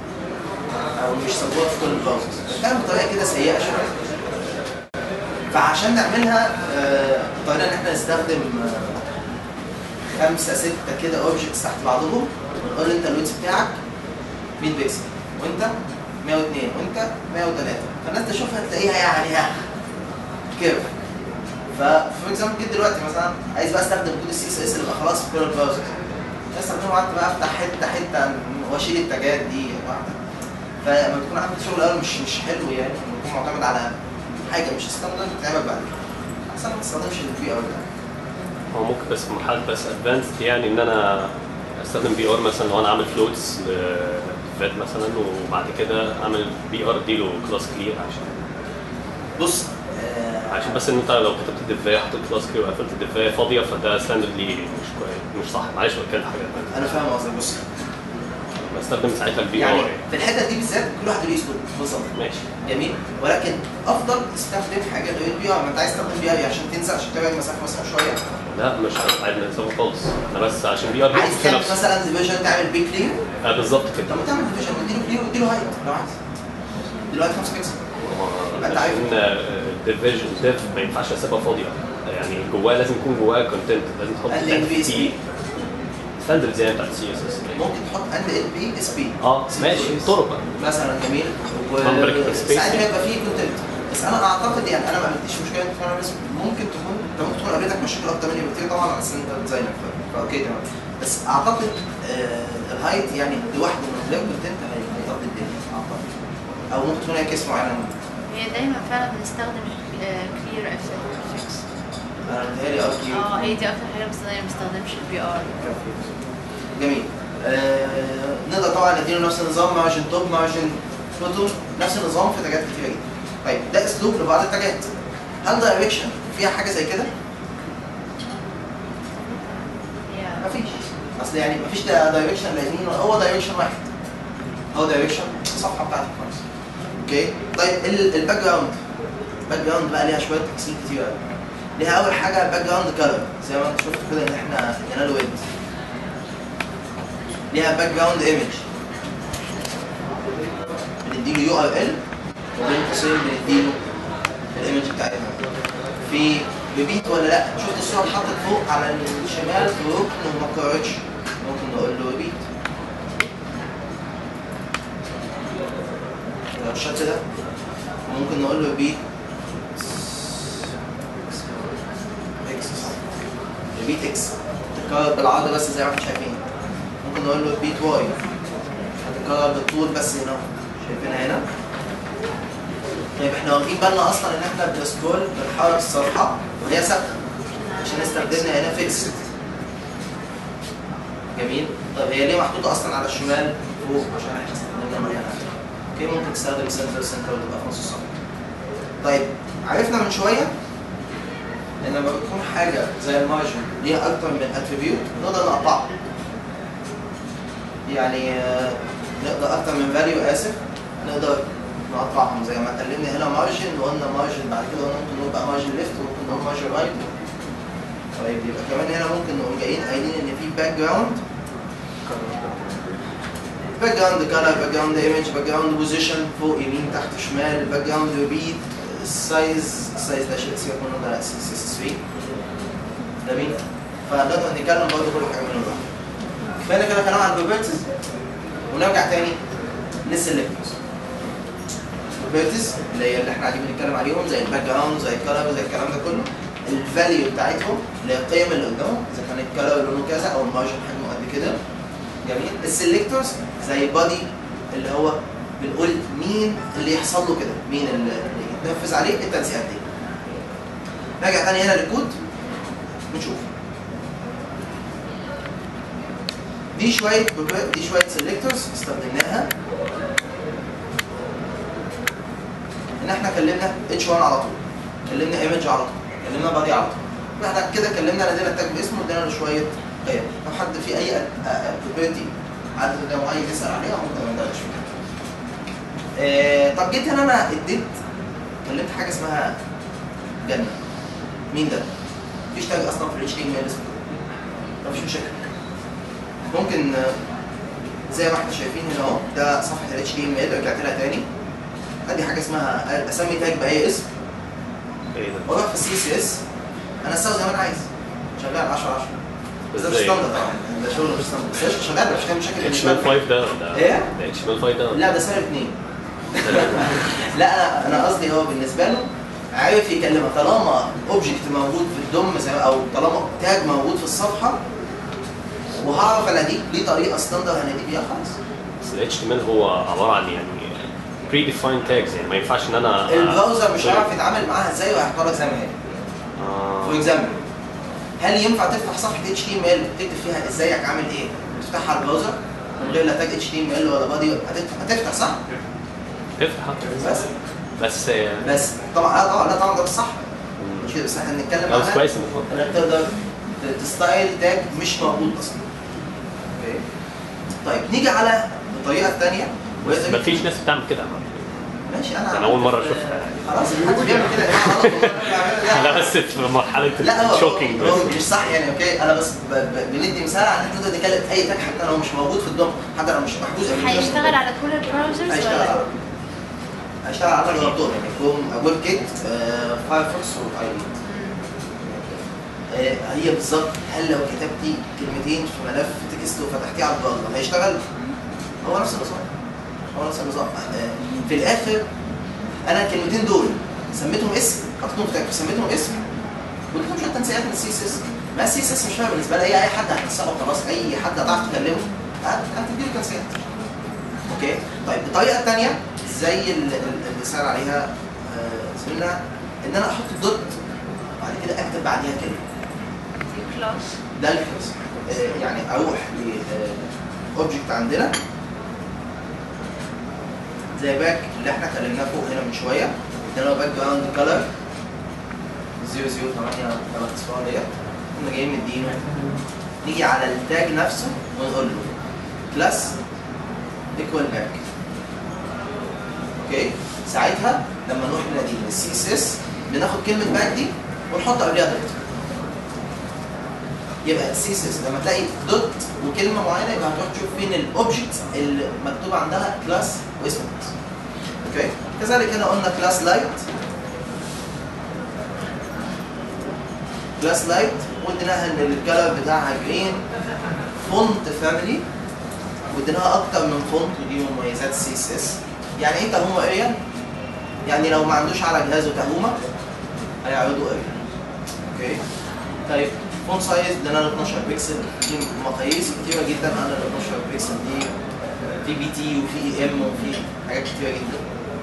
Speaker 1: او مش سبورت في كل البراوزرز كان بطريقه كده سيئه شويه فعشان نعملها آه، اضطرينا ان احنا نستخدم آه، خمسه سته كده اوبجكتس تحت بعضهم ونقول انت الويتس بتاعك 100 بكسل وانت 102 وانت 103 فالناس تشوفها تلاقيها يعني ها كيرف ففور اكزامبل جيت دلوقتي مثلا عايز بقى استخدم كود السي اس اس اللي بقى خلاص في كل البراوزرز استخدمه قعدت بقى افتح حته حته واشيل التاجات دي واحده فلما تكون عامل شغل الاول مش مش حلو يعني لما تكون معتمد على حاجه مش ستاندرد بتتعمل بعد كده احسن ما تستخدمش البي ار ده
Speaker 2: هو ممكن بس في مرحله بس ادفانسد يعني ان انا استخدم بي ار مثلا لو انا عامل فلوتس فات مثلا وبعد كده اعمل بي ار اديله كلاس كلير عشان
Speaker 1: بص آه
Speaker 2: عشان بس ان انت لو كتبت الدفايه حطيت كلاس كي وقفلت الدفايه فاضيه فده ستاندردلي مش كويس مش صح معلش بتكلم حاجه تانية.
Speaker 1: انا فاهم قصدك بص
Speaker 2: بستخدم ساعتها البي
Speaker 1: يعني
Speaker 2: ار
Speaker 1: في الحته دي بالذات كل واحد ليه اسلوب بالظبط
Speaker 2: ماشي
Speaker 1: جميل ولكن افضل تستخدم حاجه غير البي ار ما انت عايز تستخدم بي ار عشان تنزل عشان تبعد مسافه مثلا شويه
Speaker 2: لا مش عايز نسوي خالص انا بس عشان بي ار
Speaker 1: عايز
Speaker 2: في
Speaker 1: تعمل
Speaker 2: نفس
Speaker 1: مثلا ديفيجن تعمل بيج كلير
Speaker 2: آه بالظبط كده
Speaker 1: طب ما تعمل ديفيجن اديله كلير واديله هايت لو عايز دلوقتي 5 بيكسل يبقى انت عارف.
Speaker 2: عشان ديفيجن ديف ما ينفعش اسيبها فاضيه يعني جواه لازم يكون جواه كونتنت لازم تحط
Speaker 1: قال لي NVSP.
Speaker 2: ستاندرد زي بتاعت سي اس اس
Speaker 1: ممكن تحط اند ال بي اس بي
Speaker 2: اه ماشي طرق بقى
Speaker 1: مثلا جميل
Speaker 2: Numeric space.
Speaker 1: وساعتها هيبقى فيه كونتنت بس انا اعتقد يعني انا ما عنديش مشكله في انا بس ممكن تكون انت ممكن تكون قابلتك مشاكل اكتر مني بكتير طبعا على اساس ان انت ديزاينر ف- فاوكي تمام بس اعتقد آه الهايت يعني لوحده من غير كونتنت هيطفي الدنيا اعتقد او ممكن تكون هي كيس معينه
Speaker 3: هي دايما فعلا بنستخدم كلير افكس
Speaker 1: انا متهيألي ار كيو
Speaker 3: اه هي دي اكتر حاجه بستخدمها ما بستخدمش البي ار
Speaker 1: جميل آه نقدر طبعا نديله نفس النظام مارجن توب مارجن فوتو نفس النظام في تاجات كتيره جدا طيب ده اسلوب لبعض التاجات هل دايركشن فيها حاجه زي كده؟ مفيش اصل يعني مفيش دايركشن لا يمين ولا هو دايركشن واحد هو دايركشن الصفحه بتاعتك خلاص اوكي طيب ال- الباك جراوند الباك جراوند بقى ليها شويه تفاصيل كتير قوي ليها اول حاجه الباك جراوند كلر زي ما انت شفت كده ان احنا ادينا له ويد ليها باك جراوند ايمج بنديله يو ار ال وبين قوسين بنديله الايمج بتاعتها في ريبيت ولا لا شفت الصوره اتحطت فوق على الشمال في ركن وما اتكررتش ممكن نقول له ريبيت لو الشات ده ممكن نقول له ريبيت اكس ريبيت اكس تتكرر بالعرض بس زي ما احنا شايفين ممكن نقول له ريبيت واي هتتكرر بالطول بس هنا شايفينها هنا طيب احنا واخدين بالنا اصلا ان احنا بنسكرول بنحرك الصفحه وهي ثابته عشان استخدمنا هنا فيكس جميل طيب هي ليه محطوطه اصلا على الشمال فوق عشان احنا استخدمنا مليانه اوكي ممكن تستخدم سنتر سنتر وتبقى في نص الصفحه طيب عرفنا من شويه ان لما بتكون حاجه زي المارجن ليها اكتر من اتريبيوت نقدر نقطعها يعني آه، نقدر اكتر من فاليو اسف نقدر نقطعهم زي ما اتكلمنا هنا مارجن وقلنا مارجن بعد كده قلنا ممكن نقول بقى مارجن ليفت وممكن نقول مارجن رايت طيب يبقى كمان هنا ممكن نقول جايين قايلين ان في باك جراوند باك جراوند كلر باك جراوند ايمج باك جراوند بوزيشن فوق يمين تحت شمال باك جراوند ريبيت السايز السايز ده شيء سيبك منه ده سي اس 3 جميل فنقدر نتكلم برضه كل حاجه منهم لوحدها كفايه كده كلام عن البروبرتيز ونرجع تاني للسلكتورز البروبرتيز اللي هي اللي احنا قاعدين بنتكلم عليهم زي الباك جراوند زي الكلر زي الكلام ده كله الفاليو بتاعتهم اللي هي القيم اللي قدامهم اذا كان الكلر لونه كذا او المارجن حجمه قد كده جميل السلكتورز زي بادي اللي هو بنقول مين اللي يحصل له كده مين اللي اللي يتنفذ عليه التنسيقات دي نرجع تاني هنا للكود ونشوف دي شويه دي شويه سيلكتورز استخدمناها ان احنا كلمنا اتش 1 على طول كلمنا ايمج على طول كلمنا بادي على طول بعد كده كلمنا ندينا التاج باسمه وادينا له شويه قيم لو حد في اي بروبرتي عدد ده معين يسال عليها ممكن ما ندرش فيها آه، طب جيت هنا انا اديت كلمت حاجه اسمها جنه مين ده؟ مفيش تاج اصلا في الاتش تي ام ال اسمه مفيش مشاكل ممكن آه، زي ما احنا شايفين هنا اهو ده صفحه الاتش تي ام ال رجعت لها تاني ادي حاجه اسمها اسمي تاج باي اسم
Speaker 2: ايه ده؟
Speaker 1: واروح في السي سي اس انا استخدم زي ما انا عايز شغال 10 10 بس ده مش
Speaker 2: ازاي؟
Speaker 1: ستاندرد طبعا ده شغل مش ستاندرد بس قشطة، شغال مش هتعمل مشاكل
Speaker 2: اتش
Speaker 1: بالنسبة
Speaker 2: ام
Speaker 1: لي.
Speaker 2: 5 ده ولا
Speaker 1: ايه؟
Speaker 2: ده اتش ام 5 ده ولا
Speaker 1: لا ده سالب اثنين لا انا قصدي هو بالنسبه له عارف يكلمها طالما اوبجكت موجود في الدم زي او طالما تاج موجود في الصفحه وهعرف اناديك ليه طريقه ستاندرد هناديك بيها خلاص
Speaker 2: بس ال HTML هو عباره عن يعني بري ديفايند تاجز يعني ما ينفعش ان انا
Speaker 1: البراوزر مش هيعرف يتعامل معاها ازاي وهيحطها لك زي ما هي
Speaker 2: آه.
Speaker 1: فور اكزامبل هل ينفع تفتح صفحه اتش تي ام ال تكتب فيها ازيك عامل ايه تفتحها على البراوزر من غير لا تاج اتش تي ام ال ولا بادي هتفتح هتفتح صح
Speaker 2: تفتح
Speaker 1: بس
Speaker 2: بس آه،
Speaker 1: بس طبعا اه طبعا لا طبعا ده مش صح كده بس احنا بنتكلم
Speaker 2: لا بس
Speaker 1: عنها
Speaker 2: كويس إنك-
Speaker 1: انك تقدر ت- تستايل تاج مش موجود اصلا اوكي طيب نيجي على الطريقه الثانيه وهي
Speaker 2: بس
Speaker 1: طريقة-
Speaker 2: مفيش ناس بتعمل كده
Speaker 1: ماشي انا
Speaker 2: أنا أول مرة
Speaker 1: عملت-
Speaker 2: أشوفها.
Speaker 1: خلاص محدش بيعمل كده يا جماعه غلط والله أنا بعملها.
Speaker 2: انا بس في مرحله
Speaker 1: لا هو
Speaker 2: الشوكينج
Speaker 1: هو
Speaker 2: بس
Speaker 1: مش صح يعني اوكي انا بس ب- ب- بندي مثال على ان انت تقدر تكلم اي تاج حتى لو مش موجود في الدوم حتى لو مش محجوز قبل كده.
Speaker 3: هيشتغل على كل البراوزرز
Speaker 1: هيشتغل
Speaker 3: ولا
Speaker 1: على هيشتغل على اللي هو الدوم يعني كروم ويب كيت آه، فايرفوكس واي آه، هي بالظبط هل لو كتبتي كلمتين في ملف تكست وفتحتيه على البراوزر هيشتغل هو نفس النظام هو نفس النظام آه، في الاخر انا الكلمتين دول سميتهم اسم حطيتهم في تاج سميتهم اسم ولقيتهم شويه تنسيقات من السي اس اس ما السي اس اس مش فاهم بالنسبه لي هي اي حد هتنسقه خلاص اي حد هتعرف تكلمه هت- هتديله تنسيقات اوكي طيب الطريقه الثانيه زي ال- ال- اللي سال عليها آه، زميلنا ان انا احط الدوت وبعد كده اكتب بعديها كلمه
Speaker 3: كلاس
Speaker 1: ده الكلاس آه، يعني اروح لاوبجكت عندنا زي باك اللي احنا اتكلمناه فوق هنا من شويه ادينا له باك جراوند كلر 008 كلر اصفار ديت كنا جايين مدينه نيجي على التاج نفسه ونقول له كلاس ايكوال باك اوكي ساعتها لما نروح ننادي السي اس اس بناخد كلمه باك دي ونحط قبلها دوت يبقى السي اس اس لما تلاقي دوت وكلمه معينه يبقى هتروح تشوف فين الاوبجكت اللي مكتوب عندها كلاس واسم كلاس اوكي كذلك هنا قلنا كلاس لايت كلاس لايت واديناها ان الكلر بتاعها جرين فونت فاميلي واديناها اكتر من فونت ودي من مميزات السي اس اس يعني ايه تهومه اريال يعني لو ما عندوش على جهازه تهومه هيعرضوا اريال اوكي طيب فون سايز ادينا له 12 بكسل دي مقاييس كتيره جدا عن ال 12 بكسل دي في بي تي وفي اي ام وفي حاجات كتيره جدا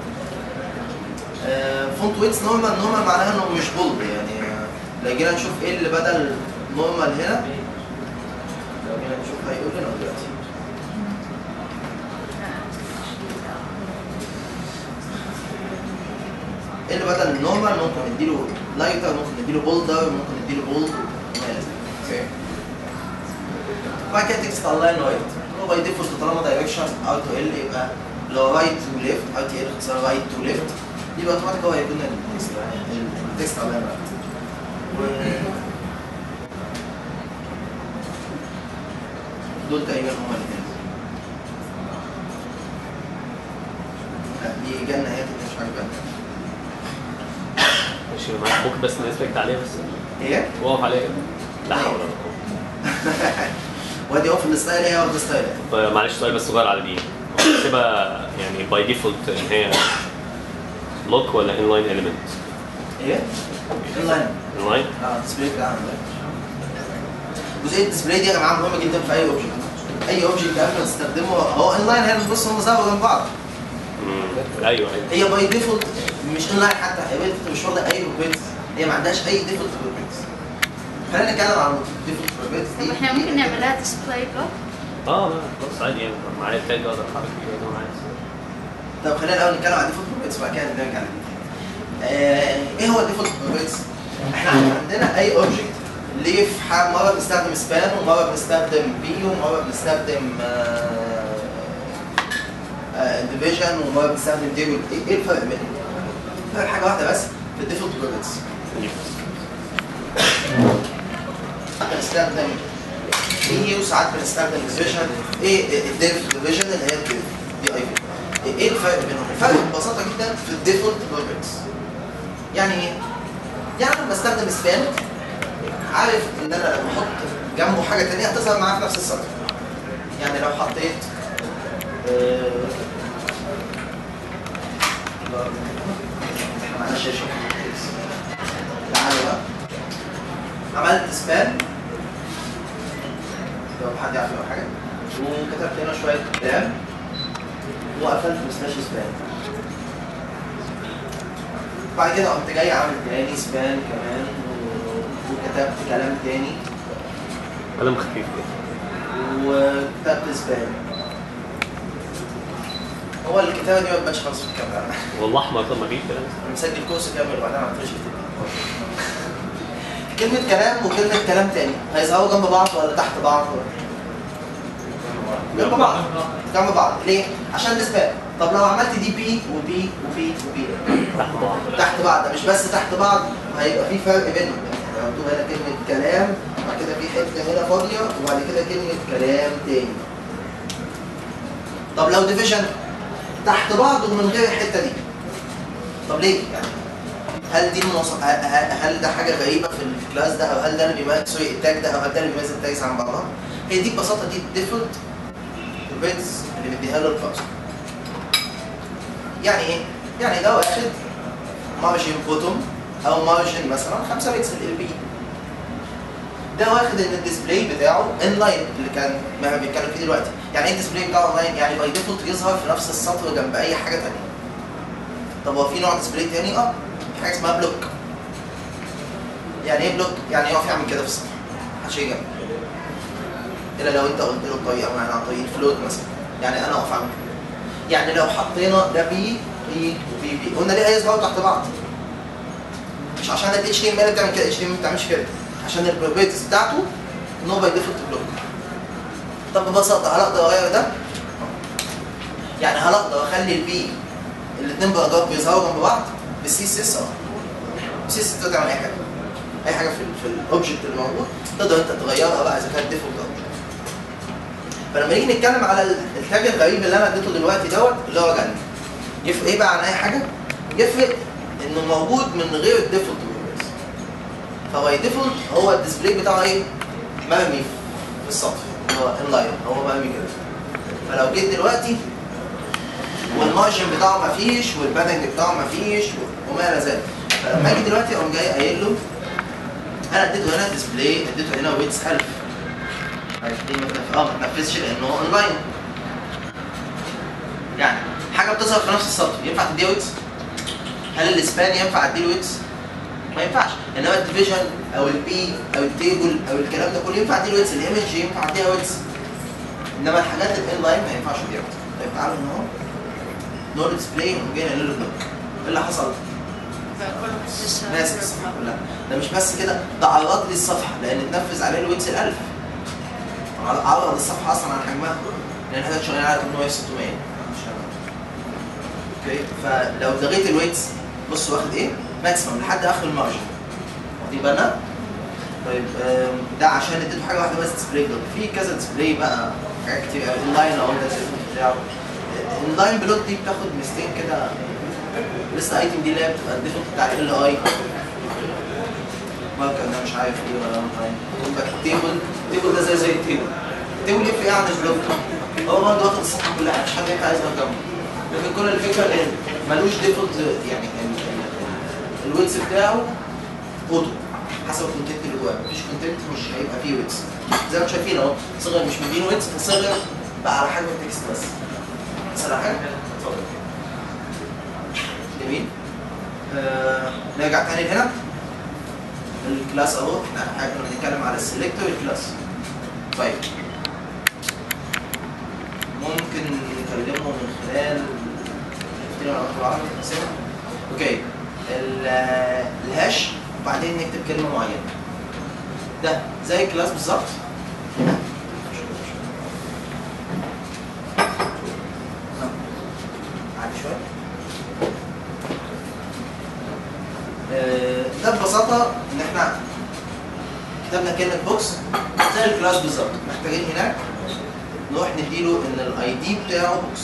Speaker 1: فونت ويتس نورمال نورمال معناها انه مش بولد يعني آه، لو جينا نشوف ايه اللي بدل نورمال هنا لو جينا نشوف هيقول لنا دلوقتي ايه اللي بدل النورمال ممكن نديله لايتر ممكن نديله بولدر ممكن نديله بولد وما الى ذلك اوكي بعد كده تكست اونلاين رايت هو باي ديفولت طالما دايركشن ار تو ال يبقى لو رايت تو ليفت ار تي ال اختصار رايت تو ليفت يبقى اوتوماتيك هو هيكون التكست يعني التكست اونلاين رايت دول تقريبا هما الاثنين دي جنة هي كده مش عاجباك
Speaker 2: ماشي معاك ممكن بس نسبكت عليها بس
Speaker 1: ايه؟
Speaker 2: واقف عليها كده لا حول ولا قوه
Speaker 1: وادي اوف الستايل هي واخده ستايل
Speaker 2: طيب معلش سؤال بس صغير على دي تبقى يعني باي ديفولت ان هي لوك ولا ان لاين اليمنت؟
Speaker 1: ايه؟ انلاين
Speaker 2: ان لاين؟
Speaker 1: اه الديسبلاي بتاعها انلاين جزئيه الديسبلاي دي يا جماعه مهمه جدا في اي اوبجكت اي اوبجكت قبل ما تستخدمه هو انلاين هنا بص هم زي جنب بعض
Speaker 2: ايوه ايوه
Speaker 1: هي باي ديفولت مش انلاين حتى هي باي ديفولت مش واخده اي بروبرتيز هي ما عندهاش اي ديفولت بروبرتيز خلينا نتكلم عن الديفولت بروبرتيز
Speaker 3: طب
Speaker 1: دي
Speaker 3: احنا ممكن نعملها ديسبلاي بلوك
Speaker 2: اه لا خلاص عادي يعني معايا التاج اقدر احرك فيه زي ما عايز
Speaker 1: طب خلينا الاول نتكلم عن الديفولت بروبرتيز وبعد كده نرجع لدي آه، ايه هو الديفولت بروبرتيز؟ احنا عندنا اي اوبجكت ليه في حال مره بنستخدم سبان ومره بنستخدم بي ومره بنستخدم ديفيجن ومره بنستخدم تيبل ايه إيه الفرق بينهم؟ الفرق حاجه واحده بس في الديفولت بروبرتيز بنستخدم بي وساعات بنستخدم ديفيجن ايه الديف ديفيجن اللي هي الديف دي اي في ايه الفرق بينهم؟ الفرق ببساطه جدا في الديفولت بروبرتيز يعني ايه؟ يعني لما بستخدم سبان عارف ان انا لما احط جنبه حاجه ثانيه هتظهر معاه في نفس السطر يعني لو حطيت آه، معلش يا شيخ تعالوا بقى عملت سبان لو حد يعرف يقرا حاجه وكتبت هنا شويه كلام وقفلت بسلاش سبان بعد كده قمت جاي عامل تاني سبان كمان و- وكتبت كلام تاني
Speaker 2: قلم خفيف كده
Speaker 1: وكتبت سبان هو الكتابه دي ما تبانش خالص في الكاميرا
Speaker 2: والله احمر طب ما فيش كلام
Speaker 1: انا مسجل كورس كامل وبعدين ما عملتوش كلمة كلام وكلمة كلام تاني هيظهروا جنب بعض ولا تحت بعض ولا جنب بعض جنب بعض ليه؟ عشان الاسباب طب لو عملت دي بي وبي وبي وبي
Speaker 2: تحت بعض
Speaker 1: تحت بعض مش بس تحت بعض هيبقى في فرق بينهم يعني مكتوب هنا كلمة كلام وبعد كده في حتة هنا فاضية وبعد كده كلمة كلام تاني طب لو ديفيجن تحت بعض ومن غير الحتة دي طب ليه يعني هل دي المواصف... هل هل ده حاجة غريبة في الكلاس ده او هل ده اللي بيميز سوري التاج ده او هل ده اللي بيميز التاجز عن بعضها؟ هي دي ببساطة دي الديفولت البيتس اللي مديها له الكلاس يعني ايه؟ يعني ده واخد مارجن بوتوم او مارجن مثلا 5 بكسل ال بي ده واخد ان الديسبلاي بتاعه ان لاين اللي كان ما بيتكلم فيه دلوقتي يعني ايه الديسبلاي بتاعه اون لاين يعني باي ديفولت يظهر في نفس السطر جنب اي حاجه ثانيه طب هو في نوع ديسبلاي تاني اه في حاجه اسمها بلوك يعني ايه بلوك يعني يقف يعمل كده في السطر محدش يجي جنبه الا لو انت قلت له بطريقه معينه عن طريق فلوت مثلا يعني انا اقف اعمل كده يعني لو حطينا ده بي بي وبي بي قلنا ليه هيظهروا تحت بعض مش عشان ال HTML بتعمل كده HTML ما بتعملش كده عشان البروبرتيز بتاعته ان هو باي ديفولت بلوك طب ببساطه هل اقدر اغير ده؟ يعني هل اقدر اخلي البي الاثنين درجات بيظهروا جنب بعض بالسي اس اس اه السي اس اس تقدر تعمل اي حاجه اي حاجه في ال في الاوبجكت اللي موجود تقدر انت تغيرها بقى اذا كانت ديفولت او مش فلما نيجي نتكلم على ال- التاج الغريب اللي انا اديته دلوقتي دوت اللي هو جنبي يفرق ايه بقى عن اي حاجه؟ يفرق انه موجود من غير الديفولت بروبرتيز فباي ديفولت هو الديسبلاي بتاعه ايه؟ مرمي في السطح اللي هو ان لاين هو مرمي كده فلو جيت دلوقتي والمارجن بتاعه مفيش والبادنج بتاعه مفيش وما الى ذلك فلما اجي دلوقتي اقوم جاي قايل له انا اديته هنا ديسبلاي اديته هنا ويتس 1000 عارف ليه ما تنفذ- اه ما تنفذش لانه هو اونلاين يعني حاجه بتظهر في نفس السطر ينفع تديها ويتس؟ هل الاسبان ينفع اديله ويتس؟ ما ينفعش انما الديفيجن او البي او التيبل او الكلام ده كله ينفع اديله ويتس الايمج ينفع اديها ويتس انما الحاجات الان لاين ما ينفعش اديها ويتس طيب تعالوا هنا اهو نو ديسبلاي وجينا نقول له بلوك ايه اللي حصل؟
Speaker 3: فكله محدش
Speaker 1: ناس الصفحه كلها ده مش بس كده ده عرض لي الصفحه لان اتنفذ عليه الويتس ال 1000 عرض الصفحه اصلا على حجمها لان احنا شغالين على 800 600 مش عارف. اوكي فلو لغيت الويتس بص واخد ايه؟ ماكسيمم لحد اخر المارجن واخدين بالنا؟ طيب آم، ده عشان اديته حاجه واحده بس ديسبلاي بلوك في كذا ديسبلاي بقى حاجات كتير قوي انلاين اهو ده الاسم بتاعه اللاين بلوك دي بتاخد ميزتين كده لسه ايتم دي اللي هي بتبقى الديفولت بتاع ال اي ماركر ده مش عارف ايه ولا لاين يبقى التيبل التيبل ده زي زي التيبل التيبل يفرق ايه عن البلوك هو برضه واخد الصفحه كلها مش حد ينفع عايز جنبه لكن كل الفكره ان ملوش ديفولت يعني ال- ال- الويتس بتاعه اوتو حسب الكونتنت اللي جواه مفيش كونتنت مش هيبقى فيه ويتس زي ما انتم شايفين اهو صغر مش مدينه ويتس فصغر بقى على حجم التكست بس بس على حاجه اتفضل جميل آه نرجع تاني هنا الكلاس اهو احنا احنا كنا بنتكلم على السلكتور والكلاس طيب ممكن نكلمه من خلال شفتني وانا بكتب عربي سمع اوكي ال- الهاش وبعدين نكتب كلمه معينه ده زي الكلاس بالظبط عادي شويه آه، ده ببساطه ان احنا كتبنا كلمه بوكس زي الكلاس بالظبط محتاجين هناك نروح نديله ان الاي دي بتاعه بوكس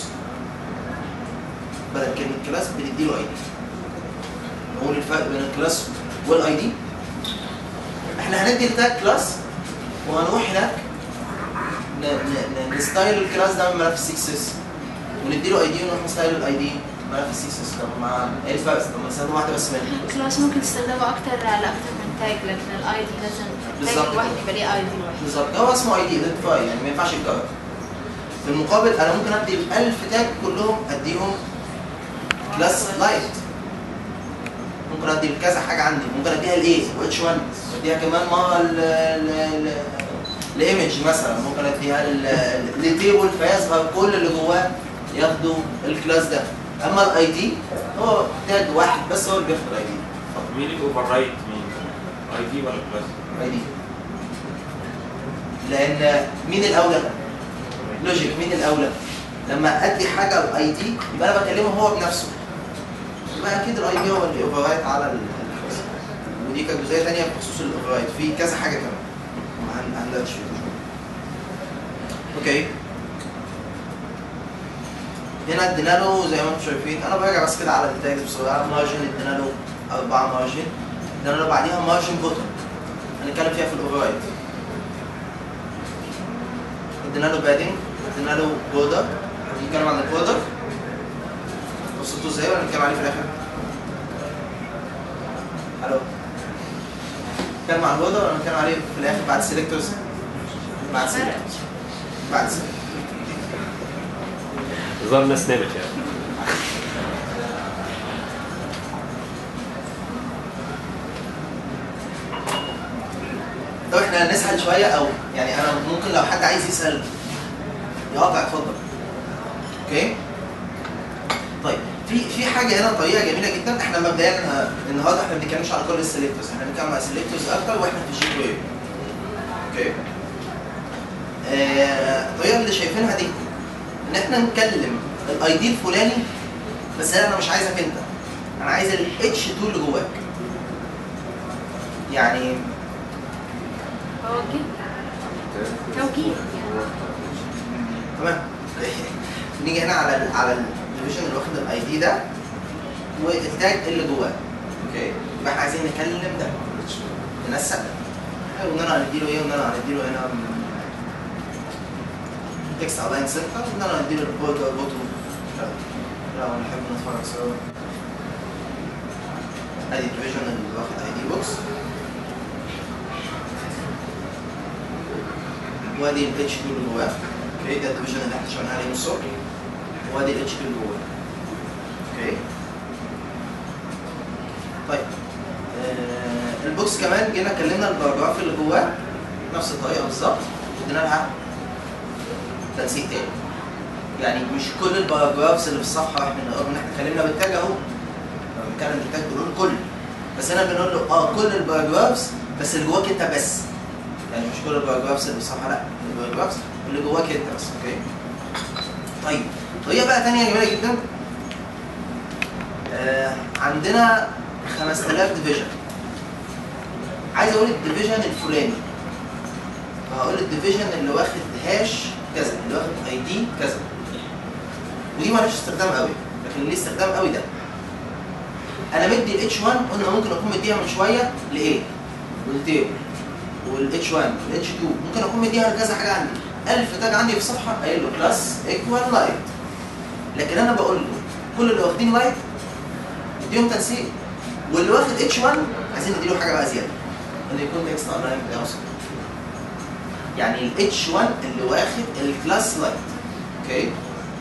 Speaker 1: بدل كلمه كلاس بنديله اي دي نقول الفرق بين الكلاس والاي دي احنا هندي التاج كلاس وهنروح هناك ن- ن- ن- نستايل الكلاس ده من ملف 6 اس ونديله اي دي ونروح نستايل الاي دي ملف 6 اس طب مع ايه الفرق؟ طب ما نستخدم واحده بس منهم
Speaker 3: كلاس ممكن تستخدمه اكتر على اكتر من تاج لكن الاي دي لازم
Speaker 1: بالظبط
Speaker 3: تاج واحد يبقى ليه اي دي واحد
Speaker 1: بالظبط هو اسمه اي دي ايدنتيفاي يعني ما ينفعش يتكرر في المقابل انا ممكن ادي ال 1000 تاج كلهم اديهم كلاس لايت ممكن ادي كذا حاجه عندي ممكن اديها الايه واتش 1 اديها كمان مره ال- ال- ال- الايمج مثلا ممكن اديها لتيبل فيظهر كل اللي جواه ياخدوا الكلاس ده اما الاي دي هو تاج واحد بس هو اللي بياخد الاي دي
Speaker 4: مين الاوفر رايت مين؟ اي دي ولا كلاس؟
Speaker 1: اي دي لان مين الاولى لوجيك مين الاولى لما ادي حاجه الاي دي يبقى انا بكلمه هو بنفسه يبقى اكيد الاي دي هو اللي اوفررايت على الحس ودي كانت جزئيه ثانيه بخصوص الاوفررايت في كذا حاجه كمان هن- هندردش فيها اوكي هنا ادينا له زي ما انتم شايفين انا براجع بس كده على النتائج بسرعه مارجن ادينا له 4 مارجن ادينا له بعديها مارجن بوتن هنتكلم فيها في الاوفررايت ادينا له بادنج ادينا له بوردر هنتكلم عن البوردر وصلتوا ازاي ولا نتكلم عليه في الاخر؟ الو نتكلم عن البوردر ولا نتكلم عليه في الاخر بعد سيلكتورز؟ بعد سيلكتورز بعد سيلكتورز
Speaker 2: ظهر الناس نامت يعني
Speaker 1: طب احنا نسال شويه او يعني انا ممكن لو حد عايز يسال يقاطع اتفضل اوكي طيب في في حاجه هنا طريقه جميله جدا احنا مبدئيا ه- النهارده احنا ما بنتكلمش على كل السلكتورز احنا بنتكلم على السلكتورز اكتر واحنا في الجي ويف اوكي آه، الطريقه اللي شايفينها دي ان احنا نكلم الاي دي الفلاني بس انا مش عايزك انت انا عايز الاتش 2 اللي جواك يعني
Speaker 3: توجيه توجيه
Speaker 1: تمام نيجي هنا على ال على الديفيجن اللي واخد الاي دي ده والتاج اللي جواه اوكي يبقى احنا عايزين نكلم ده ننسق حلو ان انا هنديله ايه وان انا هنديله هنا تكست الاين سنتر وان انا هنديله البوردر بوتوم لو نحب نتفرج سوا ادي الديفيجن اللي واخد اي دي بوكس وادي الاتش 2 اللي جواه اوكي ده الديفيجن اللي احنا شغالين عليه من الصبح وادي الاتش 2 اللي جواه اوكي طيب آه البوكس كمان جينا كلمنا الباراجراف اللي جواه نفس الطريقه بالظبط ادينا لها تنسيق تاني يعني مش كل الباراجرافز اللي في الصفحه واحنا بنقول ان احنا اتكلمنا بالتاج اهو لما بنتكلم بالتاج بنقول كل بس هنا بنقول له اه كل الباراجرافز بس اللي جواك انت بس يعني مش كل الباراجرافز اللي في الصفحه لا الباراجرافز اللي جواك انت بس اوكي طيب طريقه بقى ثانيه جميله جدا آه عندنا 5000 ديفيجن عايز اقول الديفيجن الفلاني فهقول الديفيجن اللي واخد هاش كذا اللي واخد اي دي كذا ودي مالهاش استخدام قوي لكن ليه استخدام قوي ده انا مدي الاتش 1 قلنا ممكن اكون مديها من شويه لايه والتيبل والاتش 1 والاتش 2 ممكن اكون مديها لكذا حاجه عندي الف تاج عندي في صفحه قايل له بلس ايكوال لايت لكن انا بقول له كل اللي واخدين لايت نديهم تنسيق واللي واخد اتش 1 عايزين نديله حاجه بقى زياده انه يكون تكست اونلاين بتاعه صح. يعني الاتش 1 اللي واخد الكلاس لايت اوكي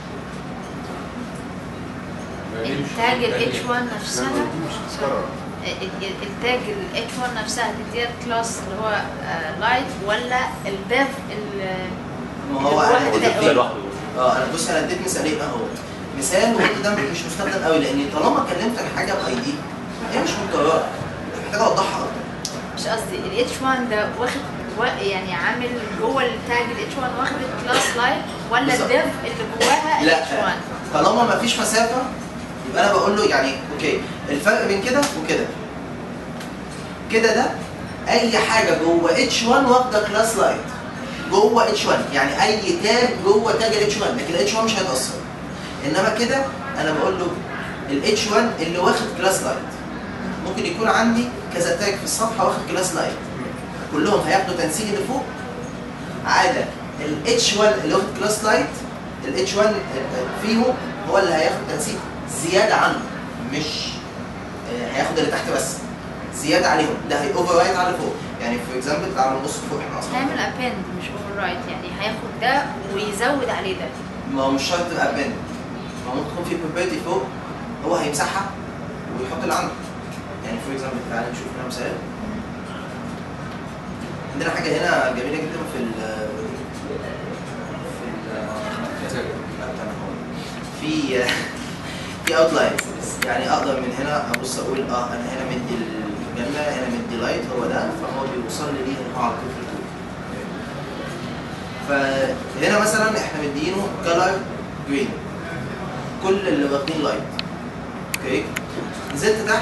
Speaker 3: التاج ال H1 نفسها ال- ال- التاج ال H1 نفسها تديها كلاس اللي هو لايت ولا الديف
Speaker 1: ما هو
Speaker 3: اللي
Speaker 1: انا
Speaker 3: هو
Speaker 1: اديت
Speaker 2: ده لوحده
Speaker 1: اه انا بص انا اديت مثالين اهو مثال وقلت ده مش مستخدم قوي لان طالما كلمتك حاجه باي دي هي مش مكرره محتاج اوضحها اكتر
Speaker 3: مش قصدي ال H1 ده واخد وا- يعني عامل جوه التاج ال H1 واخد الكلاس لايت ولا
Speaker 1: بالظبط.
Speaker 3: الديف اللي جواها ال
Speaker 1: لا
Speaker 3: H1
Speaker 1: طالما ما فيش مسافه يبقى انا بقول له يعني اوكي الفرق بين كده وكده كده ده اي حاجه جوه اتش 1 واخده كلاس لايت جوه اتش 1 يعني اي تاج جوه تاج الاتش 1 لكن الاتش 1 مش هيتاثر انما كده انا بقول له الاتش 1 اللي واخد كلاس لايت ممكن يكون عندي كذا تاج في الصفحه واخد كلاس لايت كلهم هياخدوا تنسيق اللي فوق عاده الاتش 1 اللي واخد كلاس لايت الاتش 1 فيهم هو اللي هياخد تنسيق زياده عنه مش آه، هياخد اللي تحت بس زياده عليهم ده هي اوفر رايت على اللي فوق يعني في اكزامبل تعالوا نبص فوق احنا اصلا
Speaker 3: هيعمل ابند مش اوفر رايت يعني هياخد ده ويزود عليه ده
Speaker 1: ما هو مش شرط تبقى بين ما هو ممكن يكون في بروبرتي فوق هو هيمسحها ويحط اللي عنده يعني فور اكزامبل تعالى نشوف هنا مثال عندنا حاجه هنا جميله جدا في ال في ال في في اوتلاين يعني اقدر من هنا ابص اقول اه انا هنا مدي ال هنا انا مدي لايت هو ده فهو بيوصل لي ليه هو على طول في الكود فهنا مثلا احنا مدينه كلر جرين كل اللي واخدين لايت اوكي نزلت تحت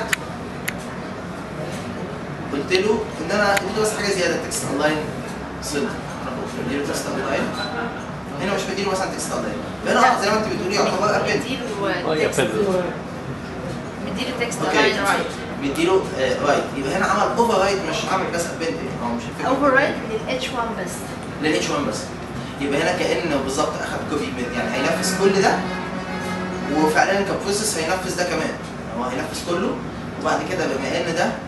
Speaker 1: قلت له ان انا اديله بس حاجه زياده تكست اونلاين سنتر انا كنت مديله تكست اونلاين هنا مش مديله مثلا تكست اونلاين فهنا اه زي ما انت بتقولي يعتبر ابند
Speaker 2: اه
Speaker 3: مديله
Speaker 2: يا
Speaker 3: تكست
Speaker 2: فندم
Speaker 3: مديله تكست
Speaker 1: اوكي
Speaker 3: لاين رايت
Speaker 1: مديله رايت يبقى هنا عمل اوفر رايت مش عامل بس ابند هو مش الفكره
Speaker 3: اوفر رايت للاتش 1 بس
Speaker 1: للاتش 1 بس يبقى هنا كانه بالظبط اخد كوبي من يعني هينفذ كل ده وفعلا كبروسيس هينفذ ده كمان هو هينفذ كله وبعد كده بما ان ده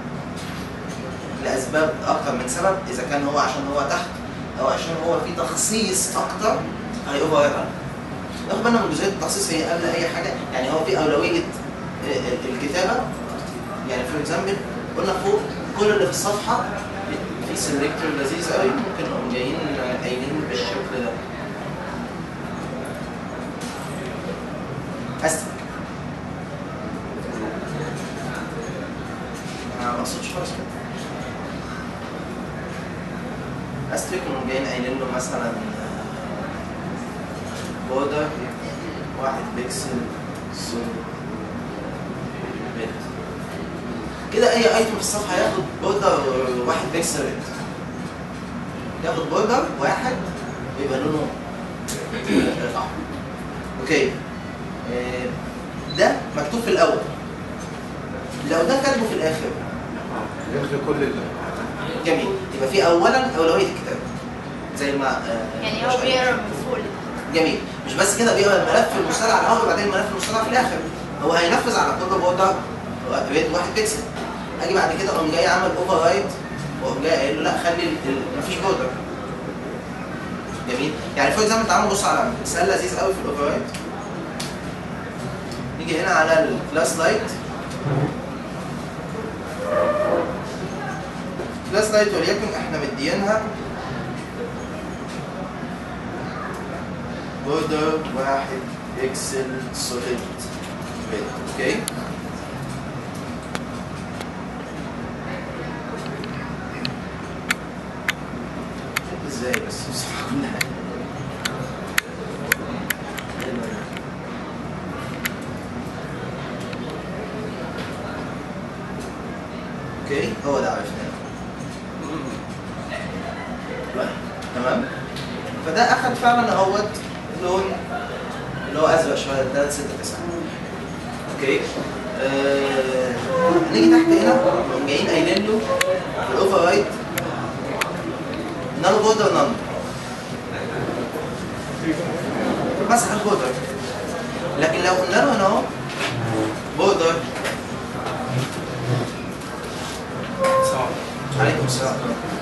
Speaker 1: لاسباب اكتر من سبب اذا كان هو عشان هو تحت او عشان هو في تخصيص اكتر هيوفر رايت عنه ناخد بالنا من جزئيه التخصيص هي قبل اي حاجه يعني هو في اولويه ال- الكتابه يعني فور اكزامبل قلنا فوق كل اللي في الصفحه في سيلكتور لذيذ قوي ممكن نقوم جايين قايلين بالشكل ده استك انا ما اقصدش خالص كده استريك نقوم جايين قايلين له مثلا بودر واحد بيكسل سو بيت كده اي ايتم في الصفحه ياخد بوردر واحد بيكسل ريد ياخد بوردر واحد ويبقى لونه احمر اوكي آه، ده مكتوب في الاول لو ده كاتبه في الاخر
Speaker 5: يلغي كل اللي
Speaker 1: جميل يبقى في اولا اولويه الكتاب زي ما آه،
Speaker 3: يعني
Speaker 1: مش
Speaker 3: هو
Speaker 1: عارف.
Speaker 3: بيقرا من فوق لتحت.
Speaker 1: جميل مش بس كده بيقرا الملف المستدعى الاول وبعدين الملف المستدعى في الاخر هو هينفذ على كل بوردر ريد واحد بيكسل اجي بعد كده اقوم جاي عامل اوفر رايت واقوم جاي قايل له لا خلي ال- ال- مفيش بوردر جميل يعني فور اكزامبل تعالوا نبص على مثال لذيذ قوي في الاوفر رايت نيجي هنا على الكلاس لايت كلاس لايت وليكن احنا مدينها بوردر واحد بيكسل سوليد ريد اوكي ازاي بس بصراحة كل حاجة اوكي هو ده عرفناه بقى، تمام فده اخد فعلا اهوت لون اللي هو ازرق شويه 3 6 9 اوكي آه، نيجي تحت هنا نقوم جايين قايلين له في الاوفر رايت نال بودر نال مسح البودر لكن لو قلنا له هنا اهو بودر عليكم السلام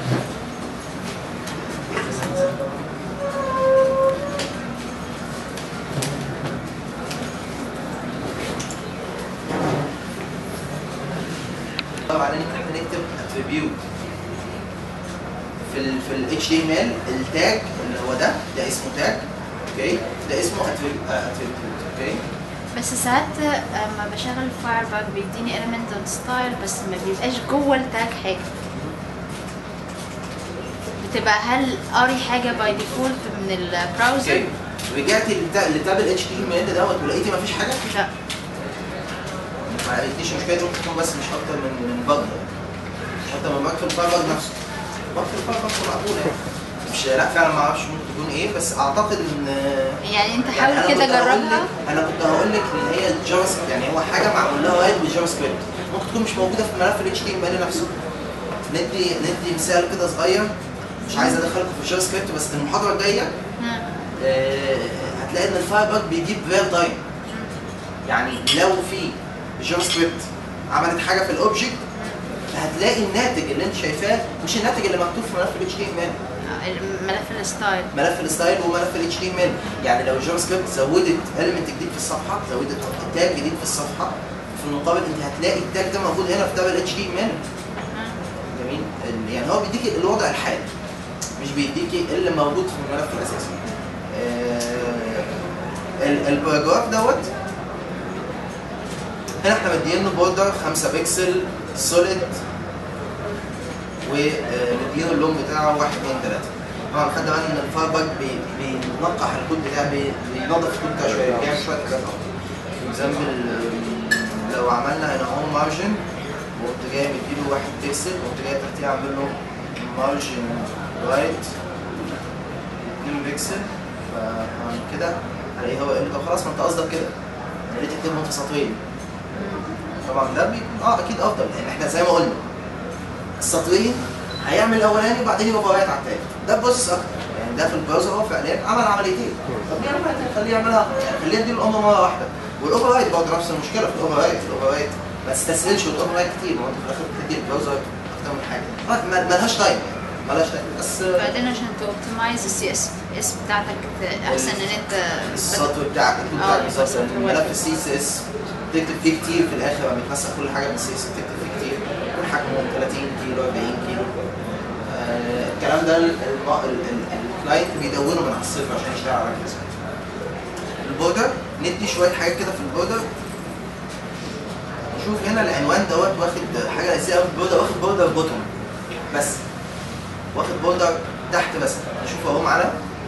Speaker 1: طبعا احنا نكتب اتريبيوت في ال في ال HTML التاج اللي هو ده ده اسمه تاج اوكي ده اسمه اتريبيوت اوكي
Speaker 3: بس ساعات اما بشغل فاير باك بيديني element دوت ستايل بس ما بيبقاش جوه التاج حاجه بتبقى هل قاري حاجه باي ديفولت من البراوزر؟
Speaker 1: اوكي رجعت للتا- لتاب ال HTML دوت ولقيتي مفيش حاجه
Speaker 3: لا
Speaker 1: ما لقيتيش مشكله ممكن تكون بس مش اكتر من من بج مش اكتر من بج في الفاير باج نفسه بج في الفاير باج معقول يعني مش لا فعلا ما اعرفش ممكن تكون ايه بس اعتقد ان
Speaker 3: يعني انت
Speaker 1: يعني
Speaker 3: حاول كده
Speaker 1: كنت هقول
Speaker 3: جربها
Speaker 1: لك- انا كنت هقول لك ان هي الجافا سكريبت يعني هو حاجه معمول لها رايت بالجافا سكريبت ممكن تكون مش موجوده في ملف ال HTML نفسه ندي ندي مثال كده صغير مش عايز ادخلكم في الجافا سكريبت بس المحاضره الجايه
Speaker 3: مم.
Speaker 1: آه، هتلاقي ان الفاير باك بيجيب ريال تايم يعني لو في جافا سكريبت عملت حاجه في الاوبجكت هتلاقي الناتج اللي انت شايفاه مش الناتج اللي مكتوب في ملف ال HTML
Speaker 3: ملف الستايل
Speaker 1: ملف الستايل وملف ال HTML يعني لو الجافا سكريبت زودت element جديد في الصفحه زودت تاج جديد في الصفحه في المقابل انت هتلاقي التاج ده موجود هنا في تاب ال HTML جميل ال- يعني هو بيديكي الوضع الحالي مش بيديكي اللي موجود في الملف الاساسي آه، ال- الباراجراف دوت هنا احنا مدينه بوردر 5 بكسل سوليد ونديله اللون بتاعه 1 2 3 طبعا خدنا بالنا ان الفاير باج بي- بينقح الكود بتاعه بي- بينظف الكود بتاعه شويه بيعمل شويه حاجات اكتر اكزامبل لو عملنا هنا اهو مارجن وقمت جاي مديله 1 بيكسل وقمت جاي تحتيه عامل له مارجن رايت 2 بيكسل فهعمل كده هلاقيه هو قال لي طب خلاص ما انت قصدك كده يا ريت تكتبهم في سطرين طبعا ده بيكون اه اكيد افضل لان احنا زي ما قلنا السطرين هيعمل الاولاني وبعدين يبقى فوائد على التاني ده بروسس اكتر يعني ده في البراوزر هو فعليا عمل عمليتين طب ليه عمليتين خليه يعملها يعني خليه يدي الامر مره واحده والاوفر رايت برضه نفس المشكله في الاوفر رايت الاوفر رايت ما تستسهلش الاوفر رايت كتير ما هو انت في الاخر بتدي البراوزر اكتر من حاجه آه، ما- ملهاش تايم يعني ملهاش تايم بس
Speaker 3: بعدين عشان توبتمايز السي اس اس بتاعتك احسن ان انت
Speaker 1: السطر بتاعك الكود
Speaker 3: آه،
Speaker 1: بتاعك بالظبط
Speaker 3: بالظبط.
Speaker 1: الملف السي اس اس تكتب فيه كتير في الاخر لما بتنسق كل حاجه من السي اس تكتب فيه كتير كل حجمه 30 كيلو 40 كيلو آه الكلام ده ال- الم- ال- ال- الكلاينت بيدونه من على الصفر عشان يشتغل على كذا البوردر ندي شويه حاجات كده في البوردر نشوف هنا العنوان دوت واخد حاجه اساسيه قوي في البوردر واخد بوردر بوتوم بس واخد بوردر تحت بس نشوف اهو معانا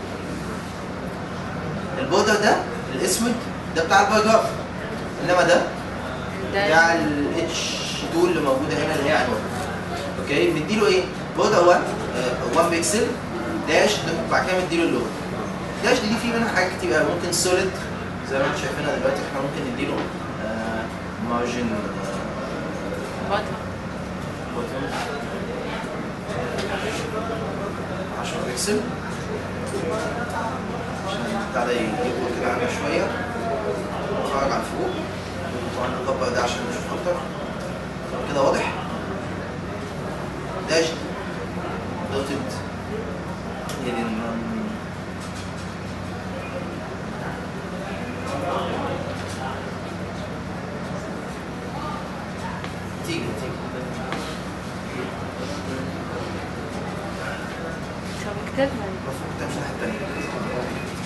Speaker 1: البوردر ده الاسود ده بتاع الباراجراف انما ده بتاع
Speaker 3: ده
Speaker 1: الاتش 2 اللي موجوده هنا اللي هي عنوان اوكي مديله ايه؟ بوردر 1 آه، 1 بيكسل داش بعد كده مديله اللون داش دي فيه منها حاجات كتير قوي ممكن سوليد زي ما انتم شايفينها دلوقتي احنا ممكن نديله مارجن
Speaker 3: بطل
Speaker 1: 10 بيكسل عشان البتاع ده يكبر كده عنها شويه نتفرج على فوق طبعا نكبر ده عشان نشوف اكتر كده واضح داش دوتد يعني تيجي تيجي
Speaker 3: شو بكتبها
Speaker 1: المفروض كنت امشي الناحيه التانيه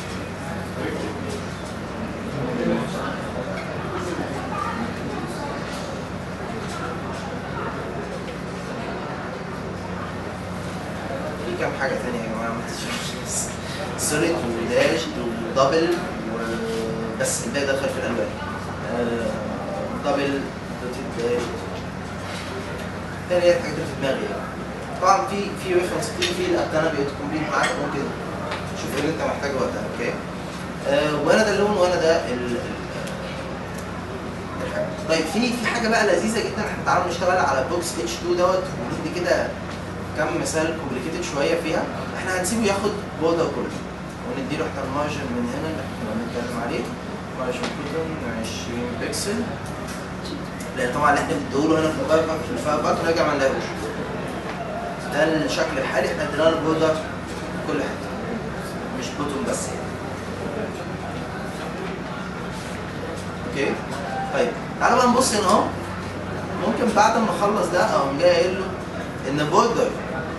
Speaker 1: في كام حاجه تانية يا جماعه ما تنسوش سوليد وداش ودبل بس الباقي دخل في الالوان آه، دبل دوتد داش تاني هي الحاجات اللي في دماغي يعني طبعا في في ريفرنس كتير في الابتنا بيتكمبليت معاك ممكن تشوف ايه اللي انت محتاجه وقتها اوكي آه وانا ده اللون وانا ده ال ال- الحاجة. طيب في في حاجه بقى لذيذه جدا احنا تعالوا نشتغل على بوكس اتش 2 دوت وندي كده كم مثال كومبليكيتد شويه فيها احنا هنسيبه ياخد بوردر كله ونديله احنا المارجن من هنا اللي احنا بنتكلم عليه مارجن كوتون 20 بكسل لان طبعا اللي احنا بنديله هنا في الفاير باك في الفاير باك نرجع ما نلاقوش ده الشكل الحالي احنا ادينا له بوردر في كل حته مش بوتون بس يعني اوكي طيب تعالى بقى نبص هنا اهو ممكن بعد ما اخلص ده اقوم جاي قايل له ان بوردر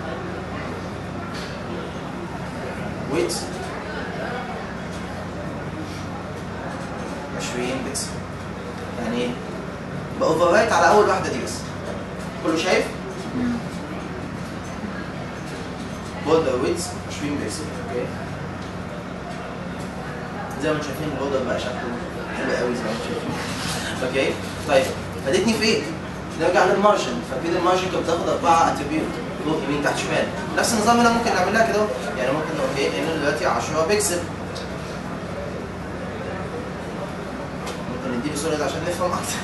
Speaker 1: ويت 20 بكسل يعني ايه؟ باوفر رايت على اول واحده دي بس كله شايف؟ بوردر ويتس 20 بكسل اوكي زي ما انتم شايفين البوردر بقى شكله حلو قوي زي ما انتم شايفين اوكي طيب فادتني في ايه؟ نرجع للمارجن فاكيد المارجن كانت بتاخد اربعه اتريبيوت فوق يمين تحت شمال نفس النظام هنا ممكن نعملها كده يعني ممكن نقول اوكي هنا دلوقتي 10 بكسل ممكن نديله سوليد عشان نفهم اكتر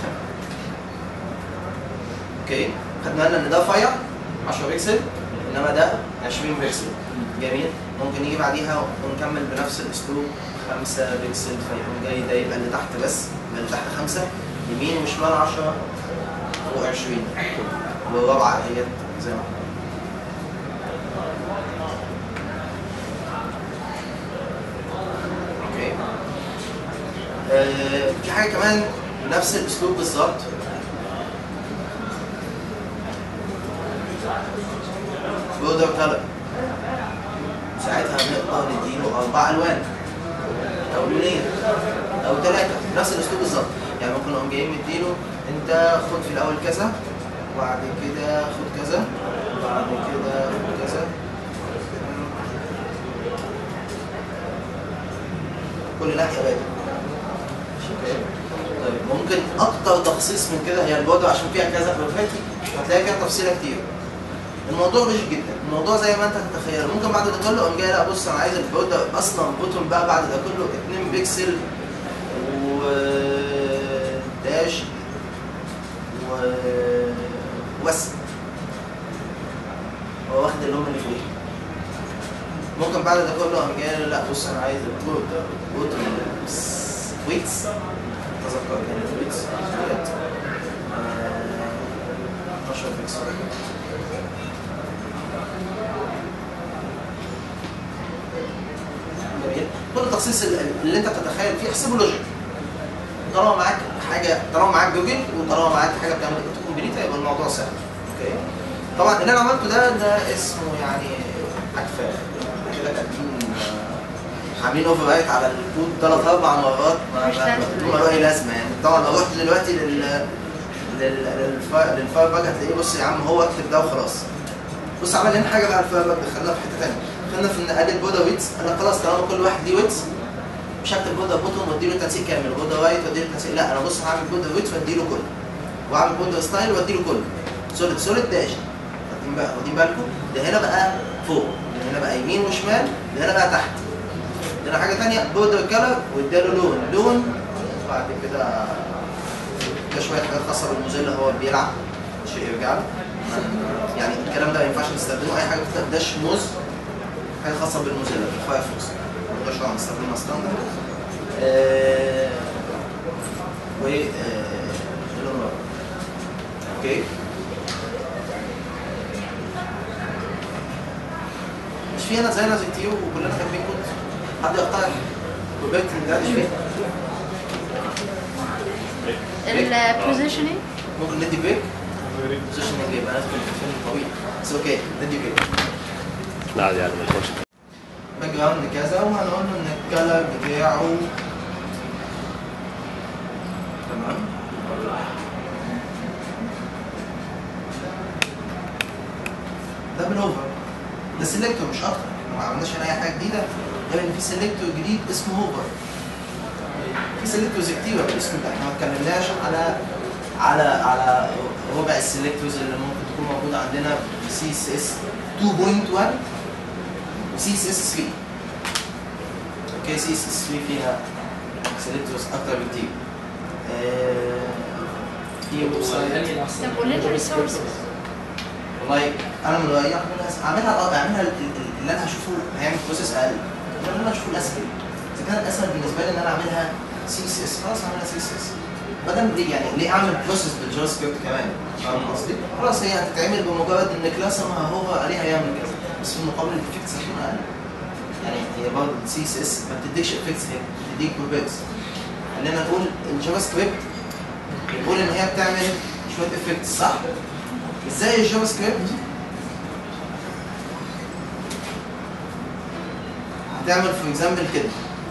Speaker 1: اوكي خدنا لنا ان ده رفيع 10 بكسل انما ده 20 بكسل جميل ممكن نيجي بعديها ونكمل بنفس الاسلوب 5 بكسل فيقوم جاي ده يبقى اللي تحت بس يبقى اللي تحت 5 يمين وشمال 10 فوق 20 والرابعه هي زي ما احنا اوكي آه، في حاجه كمان نفس الاسلوب بالظبط بودر كلر ساعتها نقدر نديله اربع الوان او لونين او ثلاثه نفس الاسلوب بالظبط يعني ممكن نقوم جايين مديله انت خد في الاول كذا وبعد كده خد كذا بعد كده كذا كل ناحيه باقي طيب ممكن اكتر تخصيص من كده هي البودره عشان فيها كذا فلوفاتي هتلاقي فيها تفصيله كتير الموضوع مش جدا الموضوع زي ما انت تتخيل ممكن بعد ده كله اقوم جاي لا بص انا عايز البودره اصلا بوتون بقى بعد ده كله 2 بيكسل و داش و وبس هو واخد اللون اللي فوقيه ممكن بعد ده كله قام جاي لا بص انا عايز البودره بوتون ويتس تذكر كانت ويتس ديت آه، 12 بيكسل جميل كل تخصيص اللي انت بتتخيل فيه احسبه لوجيك طالما معاك حاجه طالما معاك جوجل وطالما معاك حاجه بتعمل كومبليت يبقى الموضوع سهل اوكي طبعا اللي انا عملته ده ده اسمه يعني عكفاء كده كاتبين آه، عاملين اوفر رايت على الكود ثلاث اربع مرات ما
Speaker 3: مش لازم.
Speaker 1: ما له اي لازمه يعني طبعا لو رحت دلوقتي لل لل- للفا- للفاير باج هتلاقيه بص يا عم هو اكتب ده وخلاص بص عمل لنا حاجه بقى الفاير باج دخلنا في حته ثانيه دخلنا في ان ادي بودا ويتس انا خلاص طالما كل واحد ليه ويتس مش هكتب بودا بوتوم واديله تنسيق كامل بودا رايت واديله تنسيق لا انا بص هعمل بودا ويتس واديله كله واعمل بودا ستايل واديله كله سوليد سوليد داش واخدين بقى واخدين بالكم ده هنا بقى فوق ده هنا بقى يمين وشمال ده هنا بقى تحت ده هنا حاجه ثانيه بودر كلر واداله لون لون وبعد كده ده شويه حاجات خاصه بالموزيلا هو بيلعب شيء يرجع له يعني الكلام ده ما ينفعش نستخدمه اي حاجه بتبقى داش موز حاجه خاصه بالموزيلا بالفايرفوكس ما نقدرش طبعا نستخدمها ستاندرد آه و آه، اللون الأبيض. اوكي مش في هنا زينا زي تيو وكلنا كاتبين كود حد يقترح وبيت ده مش فيه
Speaker 3: البوزيشننج
Speaker 1: ممكن ندي بريك بوزيشننج يبقى لازم الفيلم طويل بس اوكي ندي بريك
Speaker 2: لا يعني ما يكونش
Speaker 1: باك جراوند كذا وهنقول له ان الكلر بتاعه تمام ده بالاوفر ده سيلكتور مش اكتر احنا ما عملناش هنا اي حاجه جديده غير ان في سيلكتور جديد اسمه هوفر في سيلكتورز كتير بالاسم ده احنا ما اتكلمناش على على على ربع السيلكتورز اللي ممكن تكون موجوده عندنا في سي اس اس 2.1 وسي اس اس 3 اوكي سي اس اس 3 فيها سيلكتورز اكتر بكتير آه، في ويب سايت
Speaker 3: طب وليه ريسورسز
Speaker 1: والله انا من رايي اعملها اعملها اعملها ال- ال- اللي انا هشوفه هيعمل بروسيس اقل اللي انا اشوفه الاسهل اذا كان الاسهل بالنسبه لي ان انا اعملها سي اس اس خلاص اعملها سي اس اس بدل ليه يعني ليه اعمل بروسيس بالجافا سكريبت كمان فاهم قصدي؟ خلاص هي هتتعمل بمجرد ان كلاس ما هو عليها يعمل كذا بس في المقابل الافكتس هتكون اقل يعني هي برضه السي اس اس ما بتديكش افكتس هي بتديك بروبرتيز خلينا نقول الجافا سكريبت بنقول ان هي بتعمل شويه افكتس صح؟ ازاي الجافا سكريبت هتعمل فور اكزامبل كده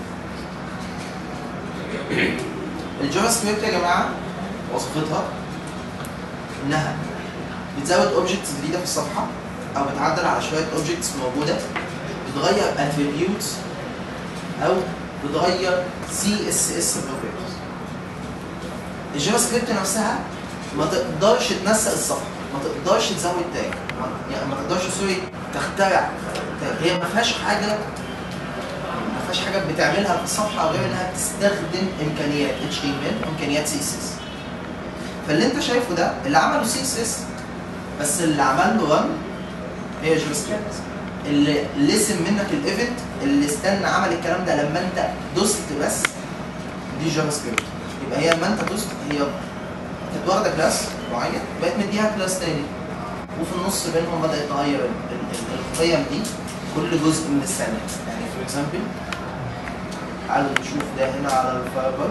Speaker 1: الجافا سكريبت يا جماعه وظيفتها انها بتزود اوبجكتس جديده في الصفحه او بتعدل على شويه اوبجكتس موجوده بتغير اتريبيوتس او بتغير سي اس اس بروبرتيز الجافا سكريبت نفسها ما تقدرش تنسق الصفحه ما تقدرش تزود تاج ما- يعني ما تقدرش سوري تخترع تاج هي ما فيهاش حاجه ما فيهاش حاجه بتعملها في الصفحه غير انها تستخدم امكانيات HTML امكانيات CSS فاللي انت شايفه ده اللي عمله CSS بس اللي عمل له رن هي جافا سكريبت اللي لسم منك الايفنت اللي استنى عمل الكلام ده لما انت دوست بس دي جافا سكريبت يبقى هي لما انت دوست هي كانت واخده كلاس معين بقت مديها كلاس تاني وفي النص بينهم بدات تغير ال- ال- ال- القيم دي كل جزء من الثانيه يعني فور اكزامبل تعالوا نشوف ده هنا على الفايربرج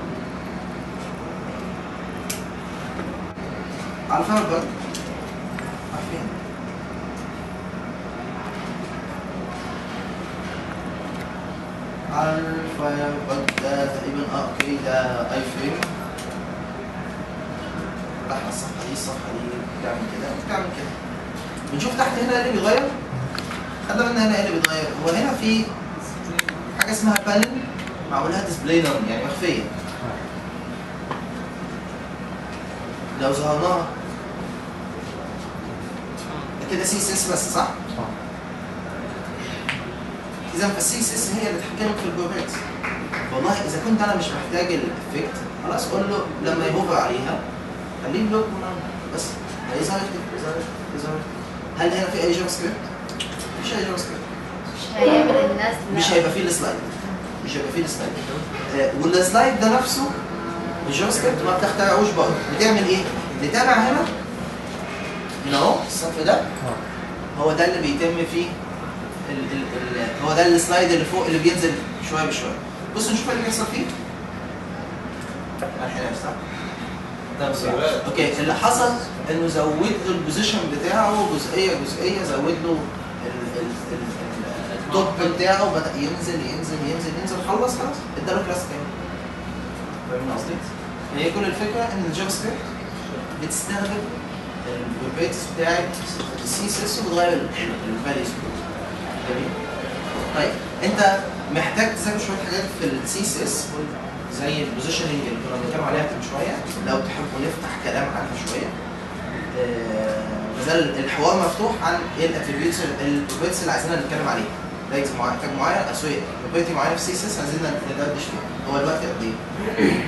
Speaker 1: على الفايربرج عارفين على الفايربرج ده تقريبا اه اوكي ده اي فريم فتحنا الصفحه دي الصفحه دي بتعمل كده بتعمل كده بنشوف تحت هنا ايه اللي بيتغير خلي بالنا هنا ايه اللي بيتغير هو هنا في حاجه اسمها بانل معمول لها ديسبلاي نون يعني مخفيه لو ظهرناها ده كده سي اس اس بس صح؟ اذا فالسي اس اس هي اللي تتحكم في البروبرتيز والله اذا كنت انا مش محتاج الافكت خلاص قول له لما يهوفر عليها خليه بلوك من عنده. بس هيظهر كده يظهر يظهر هل هنا في اي جافا سكريبت؟ مفيش اي جافا سكريبت
Speaker 3: مش هيعمل الناس
Speaker 1: مش هيبقى فيه السلايد مش هيبقى فيه السلايد آه، والسلايد ده نفسه الجافا سكريبت ما بتخترعوش برضه بتعمل ايه؟ بتابع هنا هنا اهو السطر ده هو ده اللي بيتم فيه ال ال ال هو ده السلايد اللي فوق اللي بينزل شويه بشويه بصوا نشوف اللي بيحصل فيه الحين صح؟ ده بصراحة. اوكي اللي حصل انه زود له البوزيشن بتاعه جزئيه جزئيه زود له ال- ال- ال- ال- التوب بتاعه بدا ينزل ينزل ينزل ينزل خلص خلاص اداله كلاس تاني فاهمين قصدي؟ هي كل الفكره ان الجافا سكريبت بتستخدم البروبرتيز بتاعت السي اس اس وبتغير الفاليوز جميل طيب انت محتاج تذاكر شويه حاجات في السي اس اس زي البوزيشننج اللي كنا بنتكلم عليها من شويه لو تحبوا نفتح كلام عنها شويه آه، مازال الحوار مفتوح عن ايه الاتريبيوتس البروبرتيز اللي عايزين نتكلم عليها ريت معين تاج معين آه، سوري بروبرتي معينه في سي اس اس عايزين ندردش فيها هو الوقت قد ايه؟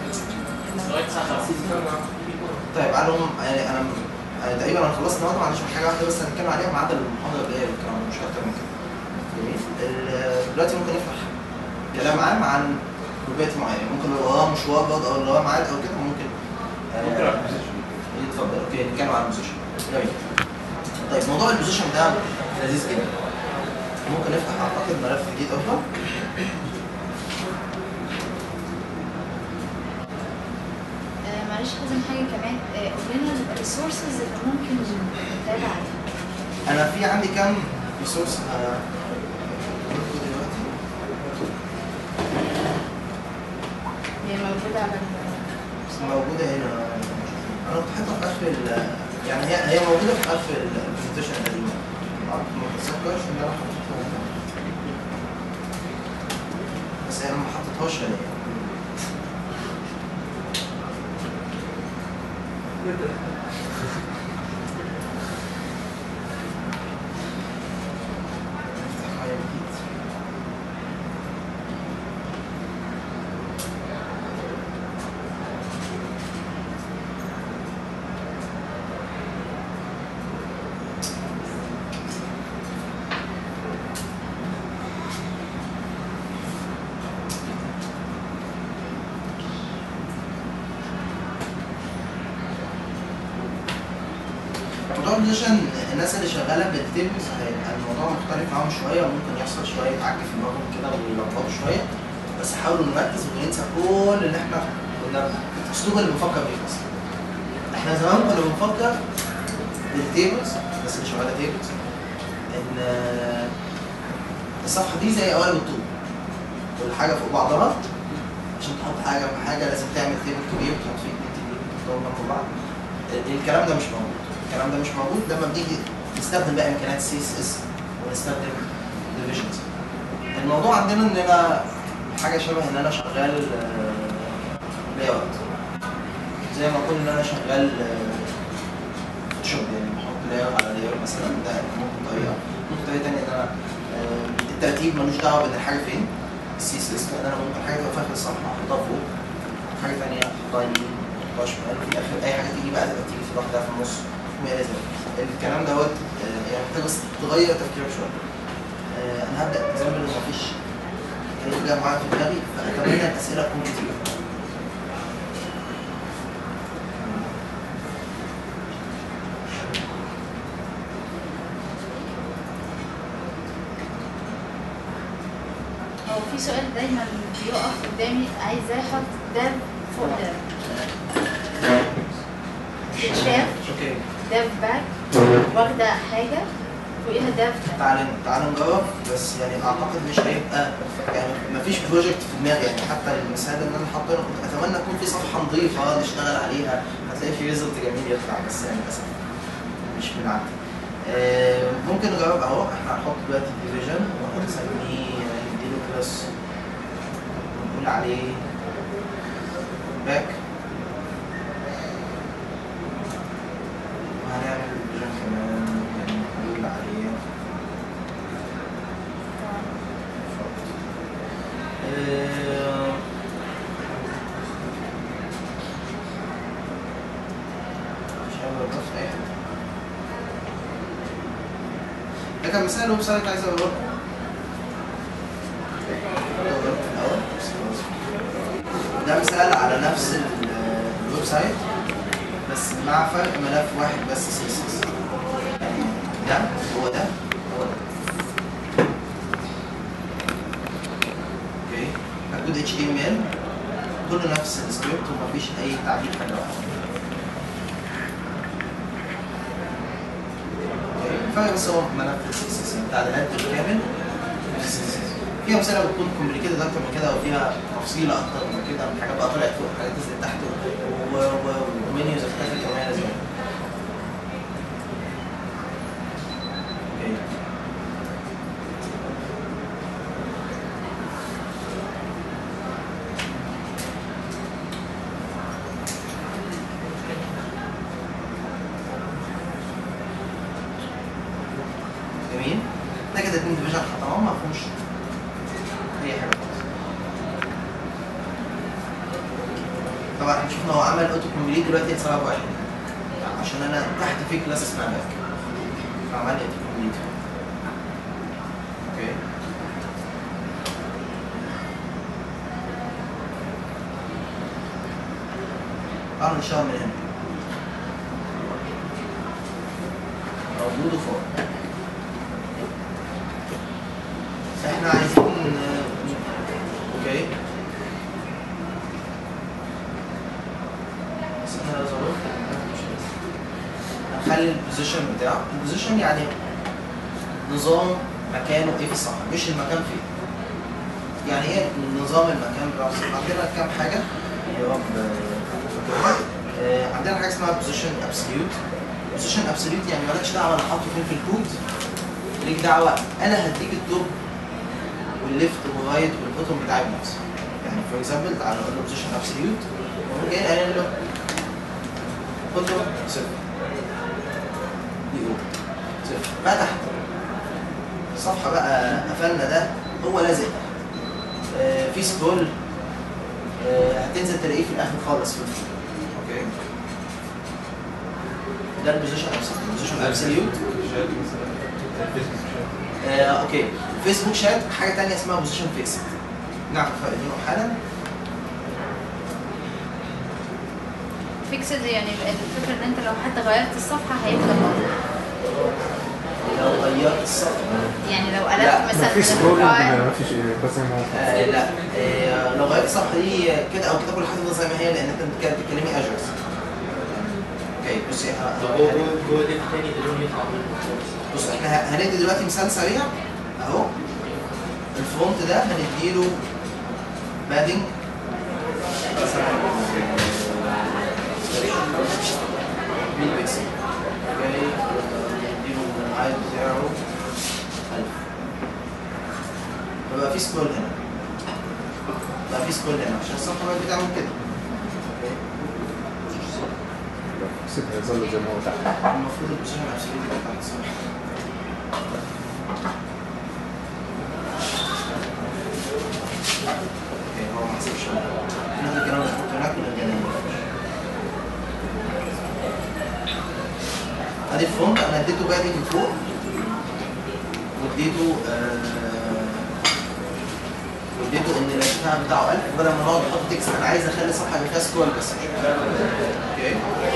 Speaker 1: طيب على العموم يعني انا أنا تقريبا انا خلصت النهارده ما عنديش غير حاجه واحده بس هنتكلم عليها ما عدا المحاضره الجايه والكلام ده، مش اكتر من كده. جميل ال- دلوقتي ممكن نفتح كلام عام عن بروبرتي معينه ممكن لو وراه مشوار برضه او لو وراه ميعاد او كده ممكن آه،
Speaker 4: ممكن على البوزيشن.
Speaker 1: اتفضل اوكي نتكلم عن البوزيشن جميل طيب موضوع البوزيشن ده لذيذ جدا ممكن نفتح اعتقد ملف جديد افضل
Speaker 3: آه، معلش لازم حاجه كمان آه، قول لنا الريسورسز اللي ممكن نتابع عليها
Speaker 1: انا في عندي كام ريسورس دلوقتي
Speaker 3: هي موجوده على ال-
Speaker 1: موجودة هنا أنا كنت حاططها في آخر ال يعني هي هي موجودة في آخر البرزنتيشن القديمة ما ما بتذكرش إن أنا حطيتها هنا بس أنا ما حطيتهاش هنا نفتح فايل جديد. موضوع البوزيشن الناس اللي شغاله بالتيبلز هيبقى الموضوع مختلف معاهم شويه وممكن يحصل شويه عك في دماغهم كده ويلخبطوا شويه بس حاولوا نركز وننسى كل اللي احنا كنا الاسلوب اللي بنفكر بيه اصلا احنا زمان كنا بنفكر بالتيبلز الناس اللي شغاله تيبلز ان آه، الصفحه دي زي قوالب الطوب كل حاجه فوق بعضها عشان تحط حاجه جنب حاجه لازم تعمل تيبل كبير وتحط فيه اتنين تيبل تحطهم جنب بعض الكلام ده مش موجود الكلام ده مش موجود لما بنيجي نستخدم بقى امكانيات سي اس اس ونستخدم ديفيجنز الموضوع عندنا ان انا حاجه شبه ان انا شغال لاي اوت زي ما اكون ان انا شغال فوتوشوب يعني بحط لاي اوت على لاي اوت مثلا ده ممكن طريقه ممكن طريقه ثانيه ان انا آه، الترتيب ملوش دعوه بان الحاجه فين السي اس اس لان انا ممكن حاجه تبقى في اخر الصفحه احطها فوق حاجه ثانيه احطها يمين احطها شمال وفي الاخر اي حاجه تيجي بقى تبقى تيجي في لوحدها في النص وما الى ذلك الكلام دوت آه، يعني محتاج بس تغير تفكيرك شويه آه، انا هبدا اكزامبل مفيش كلام جاي معايا في دماغي فاتمنى الاسئله تكون كتير
Speaker 3: هو في سؤال دايما بيقف قدامي عايزاه احط داف فوق داف شاف
Speaker 1: اوكي
Speaker 3: داف باك واخده حاجه فوقيها داف باك
Speaker 1: تعالى تعالى نجرب بس يعني اعتقد مش هيبقى يعني مفيش بروجكت في دماغي يعني حتى المثال اللي انا حاطه هنا كنت اتمنى يكون في صفحه نظيفه نشتغل عليها هتلاقي في ريزلت جميل يطلع بس يعني للاسف مش من عندي آه، ممكن نجرب اهو احنا هنحط دلوقتي ديفيجن وهنسميه نديله كلاس ونقول عليه باك وهنعمل ديفيجن كمان ممكن نقول عليه آه، مش هعمل بس اي حاجه ده كان مثال الويب سايت عايز اقول لكم ده مثال على نفس ال- الويب سايت بس مع فرق ملف واحد بس سي اس اس ده هو ده هو ده اوكي هكود اتش تي ام ال كله نفس السكريبت ومفيش اي تعديل حاجه واحده الفرق بس هو ملف السي اس اس التعديلات بالكامل في السي اس اس في امثله بتكون كومبليكيتد اكتر من كده وفيها تفصيله اكتر من كده حاجات بقى طلعت فوق حاجات نزلت تحت و- و- ومنيوز اختلفت كمان زي اوكي جميل ده كده اتنين ديفيجن حطيناهم ما فيهمش اي حاجه خالص طبعا احنا شفنا هو عمل اوتو كومبليت دلوقتي سبب واحد عشان انا تحت في كلاس اسمها باك فعمل لي اوتو كومبليت اوكي تعالوا نشتغل من هنا موجود فوق احنا عايزين اوكي بس انا لو زودت هنخلي البوزيشن بتاعه البوزيشن يعني نظام مكانه ايه في الصفحه مش المكان فين يعني ايه نظام المكان بتاع الصفحه عندنا كام حاجه يا رب آه، عندنا حاجه اسمها بوزيشن ابسوليوت بوزيشن ابسوليوت يعني مالكش دعوه انا حاطه فين في الكود ليك دعوه انا هديك التوب والليفت والرايت والبوتوم بتاعي بنفسي يعني فور اكزامبل تعالى نقول له بوزيشن ابسوليوت ونقوم جايين قايلين له بوتوم صفر دي او صفر بقى تحت الصفحه بقى قفلنا ده هو لازق آه في سكرول آه هتنزل تلاقيه في الاخر خالص في الفيلم. اوكي ده البوزيشن ابسوليوت البوزيشن ابسوليوت آه، اوكي فيسبوك شات حاجه تانية اسمها بوزيشن فيكس نعرف الفرق بينهم حالا
Speaker 3: فيكسد يعني الفكره ان انت لو حتى غيرت الصفحه هيفضل موجود
Speaker 1: لو غيرت الصفحه
Speaker 3: يعني لو
Speaker 1: لا،
Speaker 3: قلبت مثلا
Speaker 5: في
Speaker 3: من
Speaker 5: سكرولنج
Speaker 3: الفايل
Speaker 5: ما فيش إيه، بس ما
Speaker 1: آه لا آه لو غيرت الصفحه دي كده او كده كل حاجه تفضل زي ما هي لان انت كده بتتكلمي اجرس اوكي بصي ه-
Speaker 6: طب هو جوه جوه ليف تاني اللون يطلع منه
Speaker 1: بص احنا ه- هندي دلوقتي مثال سريع اهو الفونت ده هنديله بادنج مين بيكسل اوكي نديله الهايت بتاعه 1000 فبقى في سكرول هنا بقى في سكرول هنا عشان الصفحه بقت بتعمل كده اوكي
Speaker 5: سيبها يظل زي ما هو تحت
Speaker 1: المفروض البوزيشن ابسوليوت يبقى تحت صح اوكي هو ما حسبش ناخد الكلام ده نحطه هناك ونرجع نعمل ادي الفونت انا اديته بادنج فوق واديته آه واديته ان الارتفاع بتاعه 1000 بدل ما نقعد نحط تكست انا عايز اخلي الصفحه اللي فيها سكرول بس اوكي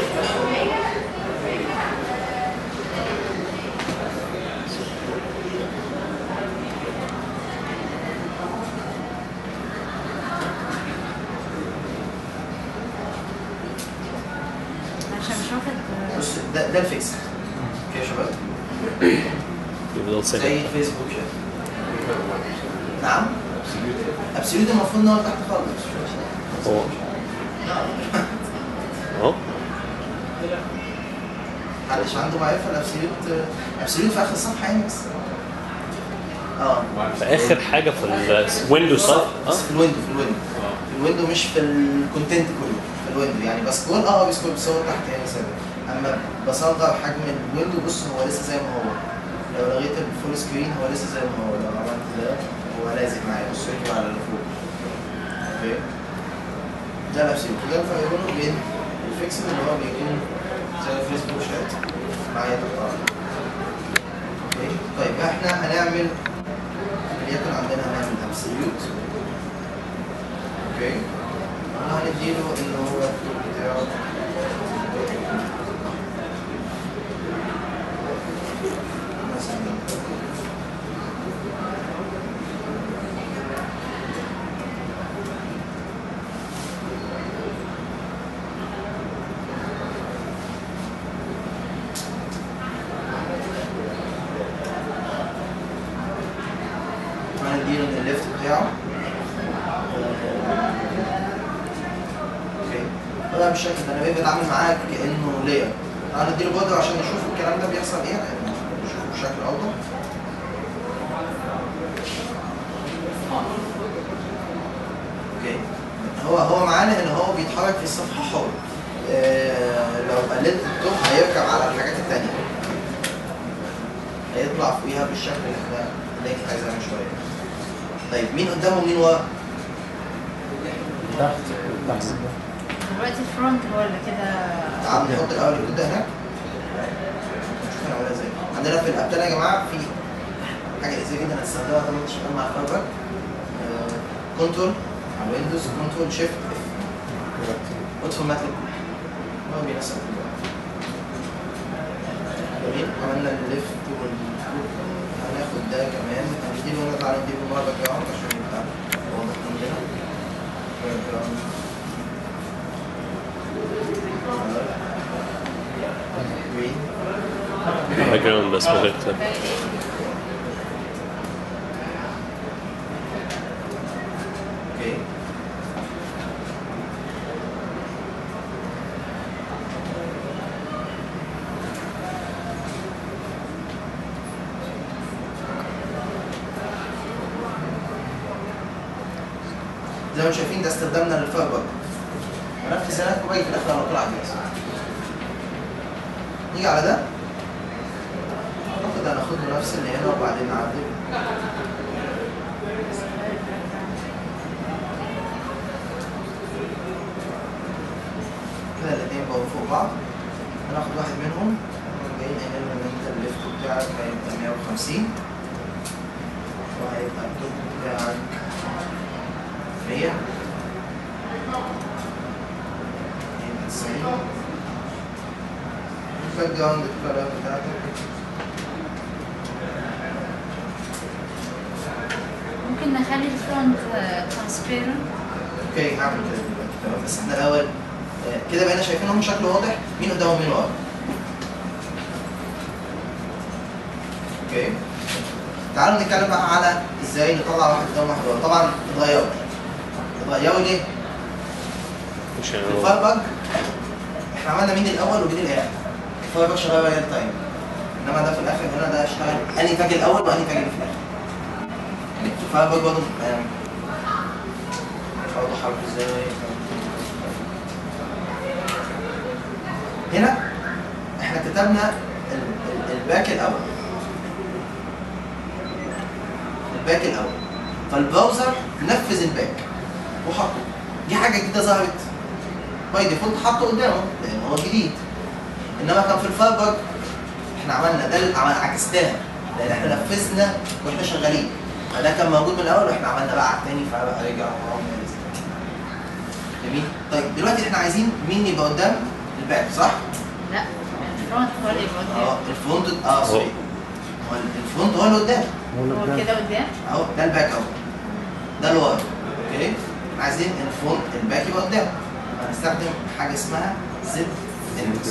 Speaker 3: عشان مش واخد
Speaker 1: بص ده ده الفيكس اوكي يا شباب
Speaker 2: يفضل
Speaker 1: زي
Speaker 2: ساكت
Speaker 1: فيسبوك كده نعم ابسوليوت المفروض ان هو تحت خالص
Speaker 2: هو اهو
Speaker 1: محدش عنده معرفه الابسوليوت ابسوليوت في اخر الصفحه يعني بس اه
Speaker 2: في اخر حاجه في الويندوز صح؟
Speaker 1: بس
Speaker 2: اه
Speaker 1: في الويندو في الويندو في الويندو مش في الكونتنت كله في الويندو يعني بسكرول اه بسكرول بس هو تحت يعني ثابت اما بصغر حجم الويندو بص هو لسه زي ما هو لو لغيت الفول سكرين هو لسه زي ما هو لو عملت ده هو لازق معايا بص ركب على اللي فوق اوكي ده الابسوليوت وده الفرق بينه وبين الفيكسد اللي هو بيكون زي الفيسبوك شات معايا تحت الأرض. اوكي طيب احنا هنعمل وليكن عندنا هنعمل ابسوليوت اوكي وهنديله ان هو الطول بتاعه مثلا وهنديله ان الليفت بتاعه اوكي طبعا بالشكل ده انا بقيت بتعامل معاه كانه لير انا نديله بودر عشان نشوف الكلام ده بيحصل ايه يعني نشوفه بشكل اوضح اوكي هو هو معانا ان هو بيتحرك في الصفحه حر آه لو قللت التوب هيركب على الحاجات التانية هيطلع فوقيها بالشكل اللي احنا اللي احنا عايزينه من شويه طيب مين قدامه ومين ورا؟
Speaker 5: تحت تحت
Speaker 3: دلوقتي الفرونت هو اللي كده
Speaker 1: تعالوا نحط الاول الكود ده هناك نشوف هنعملها ازاي عندنا في الابتال يا جماعه في حاجه ايزي جدا هتستخدمها طبعا انت شغال مع الفايبر كنترول على الويندوز كنترول شيفت اف ادخل ماتلب هو بينسب جميل عملنا الليفت والفوق هناخد ده كمان هنديله هنا تعالى نديله مره باك جراوند عشان يبقى واضح عندنا باك جراوند green
Speaker 2: باك جراوند بس من غير كلام.
Speaker 1: اوكي زي ما انتم شايفين ده استخدامنا للفايبر ونفذ هناك وباجي في الاخر على طول على الجهاز نيجي على ده اعتقد هناخد له نفس اللي هنا وبعدين نعدل كده الاثنين بقوا فوق بعض هناخد واحد منهم جايين قايلين ان انت الليفت بتاعك هيبقى 150 وهيبقى التوب بتاعك 100 هيبقى 90 الباك جراوند الكلر بتاعتك
Speaker 3: ممكن نخلي الفرونت ترانسبيرنت
Speaker 1: اوكي هعمل كده دلوقتي تمام بس احنا الاول آه، كده بقينا شايفينهم بشكل واضح مين قدام ومين ورا اوكي تعالوا نتكلم بقى على ازاي نطلع واحد قدام واحد ورا طبعا اتغيروا اتغيروا ليه؟
Speaker 2: عشان
Speaker 1: في
Speaker 2: هو-
Speaker 1: الفاير باج احنا عملنا مين الاول ومين الاخر الفاير باج شغال ريال تايم انما ده في الاخر هنا ده اشتغل انهي تاج الاول وانهي تاج اللي في الاخر يعني في الفاير باج برضه آه، اوضح حركه ازاي هنا احنا كتبنا ال- ال- الباك الاول الباك الاول فالبراوزر نفذ الباك وحطه دي حاجه جديده ظهرت باي ديفولت حطه قدامه لان هو جديد انما كان في الفايبر احنا عملنا ده اللي عمل عكسناها لان احنا نفذنا واحنا شغالين فده كان موجود من الاول واحنا عملنا بقى على التاني فبقى رجع وراه من الإنستال. جميل طيب دلوقتي احنا عايزين مين يبقى قدام الباك صح؟
Speaker 3: لا الفرونت هو اللي يبقى
Speaker 1: اه
Speaker 3: قدام
Speaker 1: الفرونت اه سوري هو الفرونت هو اللي قدام
Speaker 3: هو كده قدام
Speaker 1: اهو ده الباك اهو ده الورا اوكي احنا عايزين الفرونت الباك يبقى قدام هنستخدم حاجه اسمها زد اندكس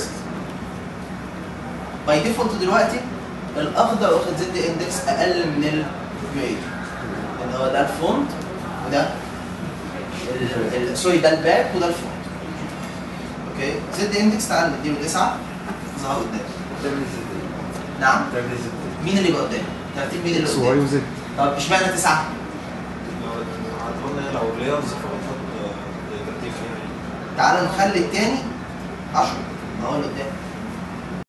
Speaker 1: باي ديفولت دلوقتي الاخضر واخد زد اندكس اقل من الجراي اللي هو ده الفرونت وده ال- ال- سوري ده الباك وده الفرونت اوكي زد اندكس تعال نديله 9 ظهر قدام
Speaker 5: تعمل ازاي؟
Speaker 1: نعم
Speaker 5: تعمل ازاي؟
Speaker 1: مين اللي يبقى قدام؟ ترتيب مين اللي
Speaker 5: اكس واي
Speaker 1: قدام؟
Speaker 5: وزد
Speaker 1: طب اشمعنى تسعة؟
Speaker 7: قلنا لو لايرز فبنحط ترتيب فيها
Speaker 1: تعال نخلي التاني 10 ما هو اللي قدام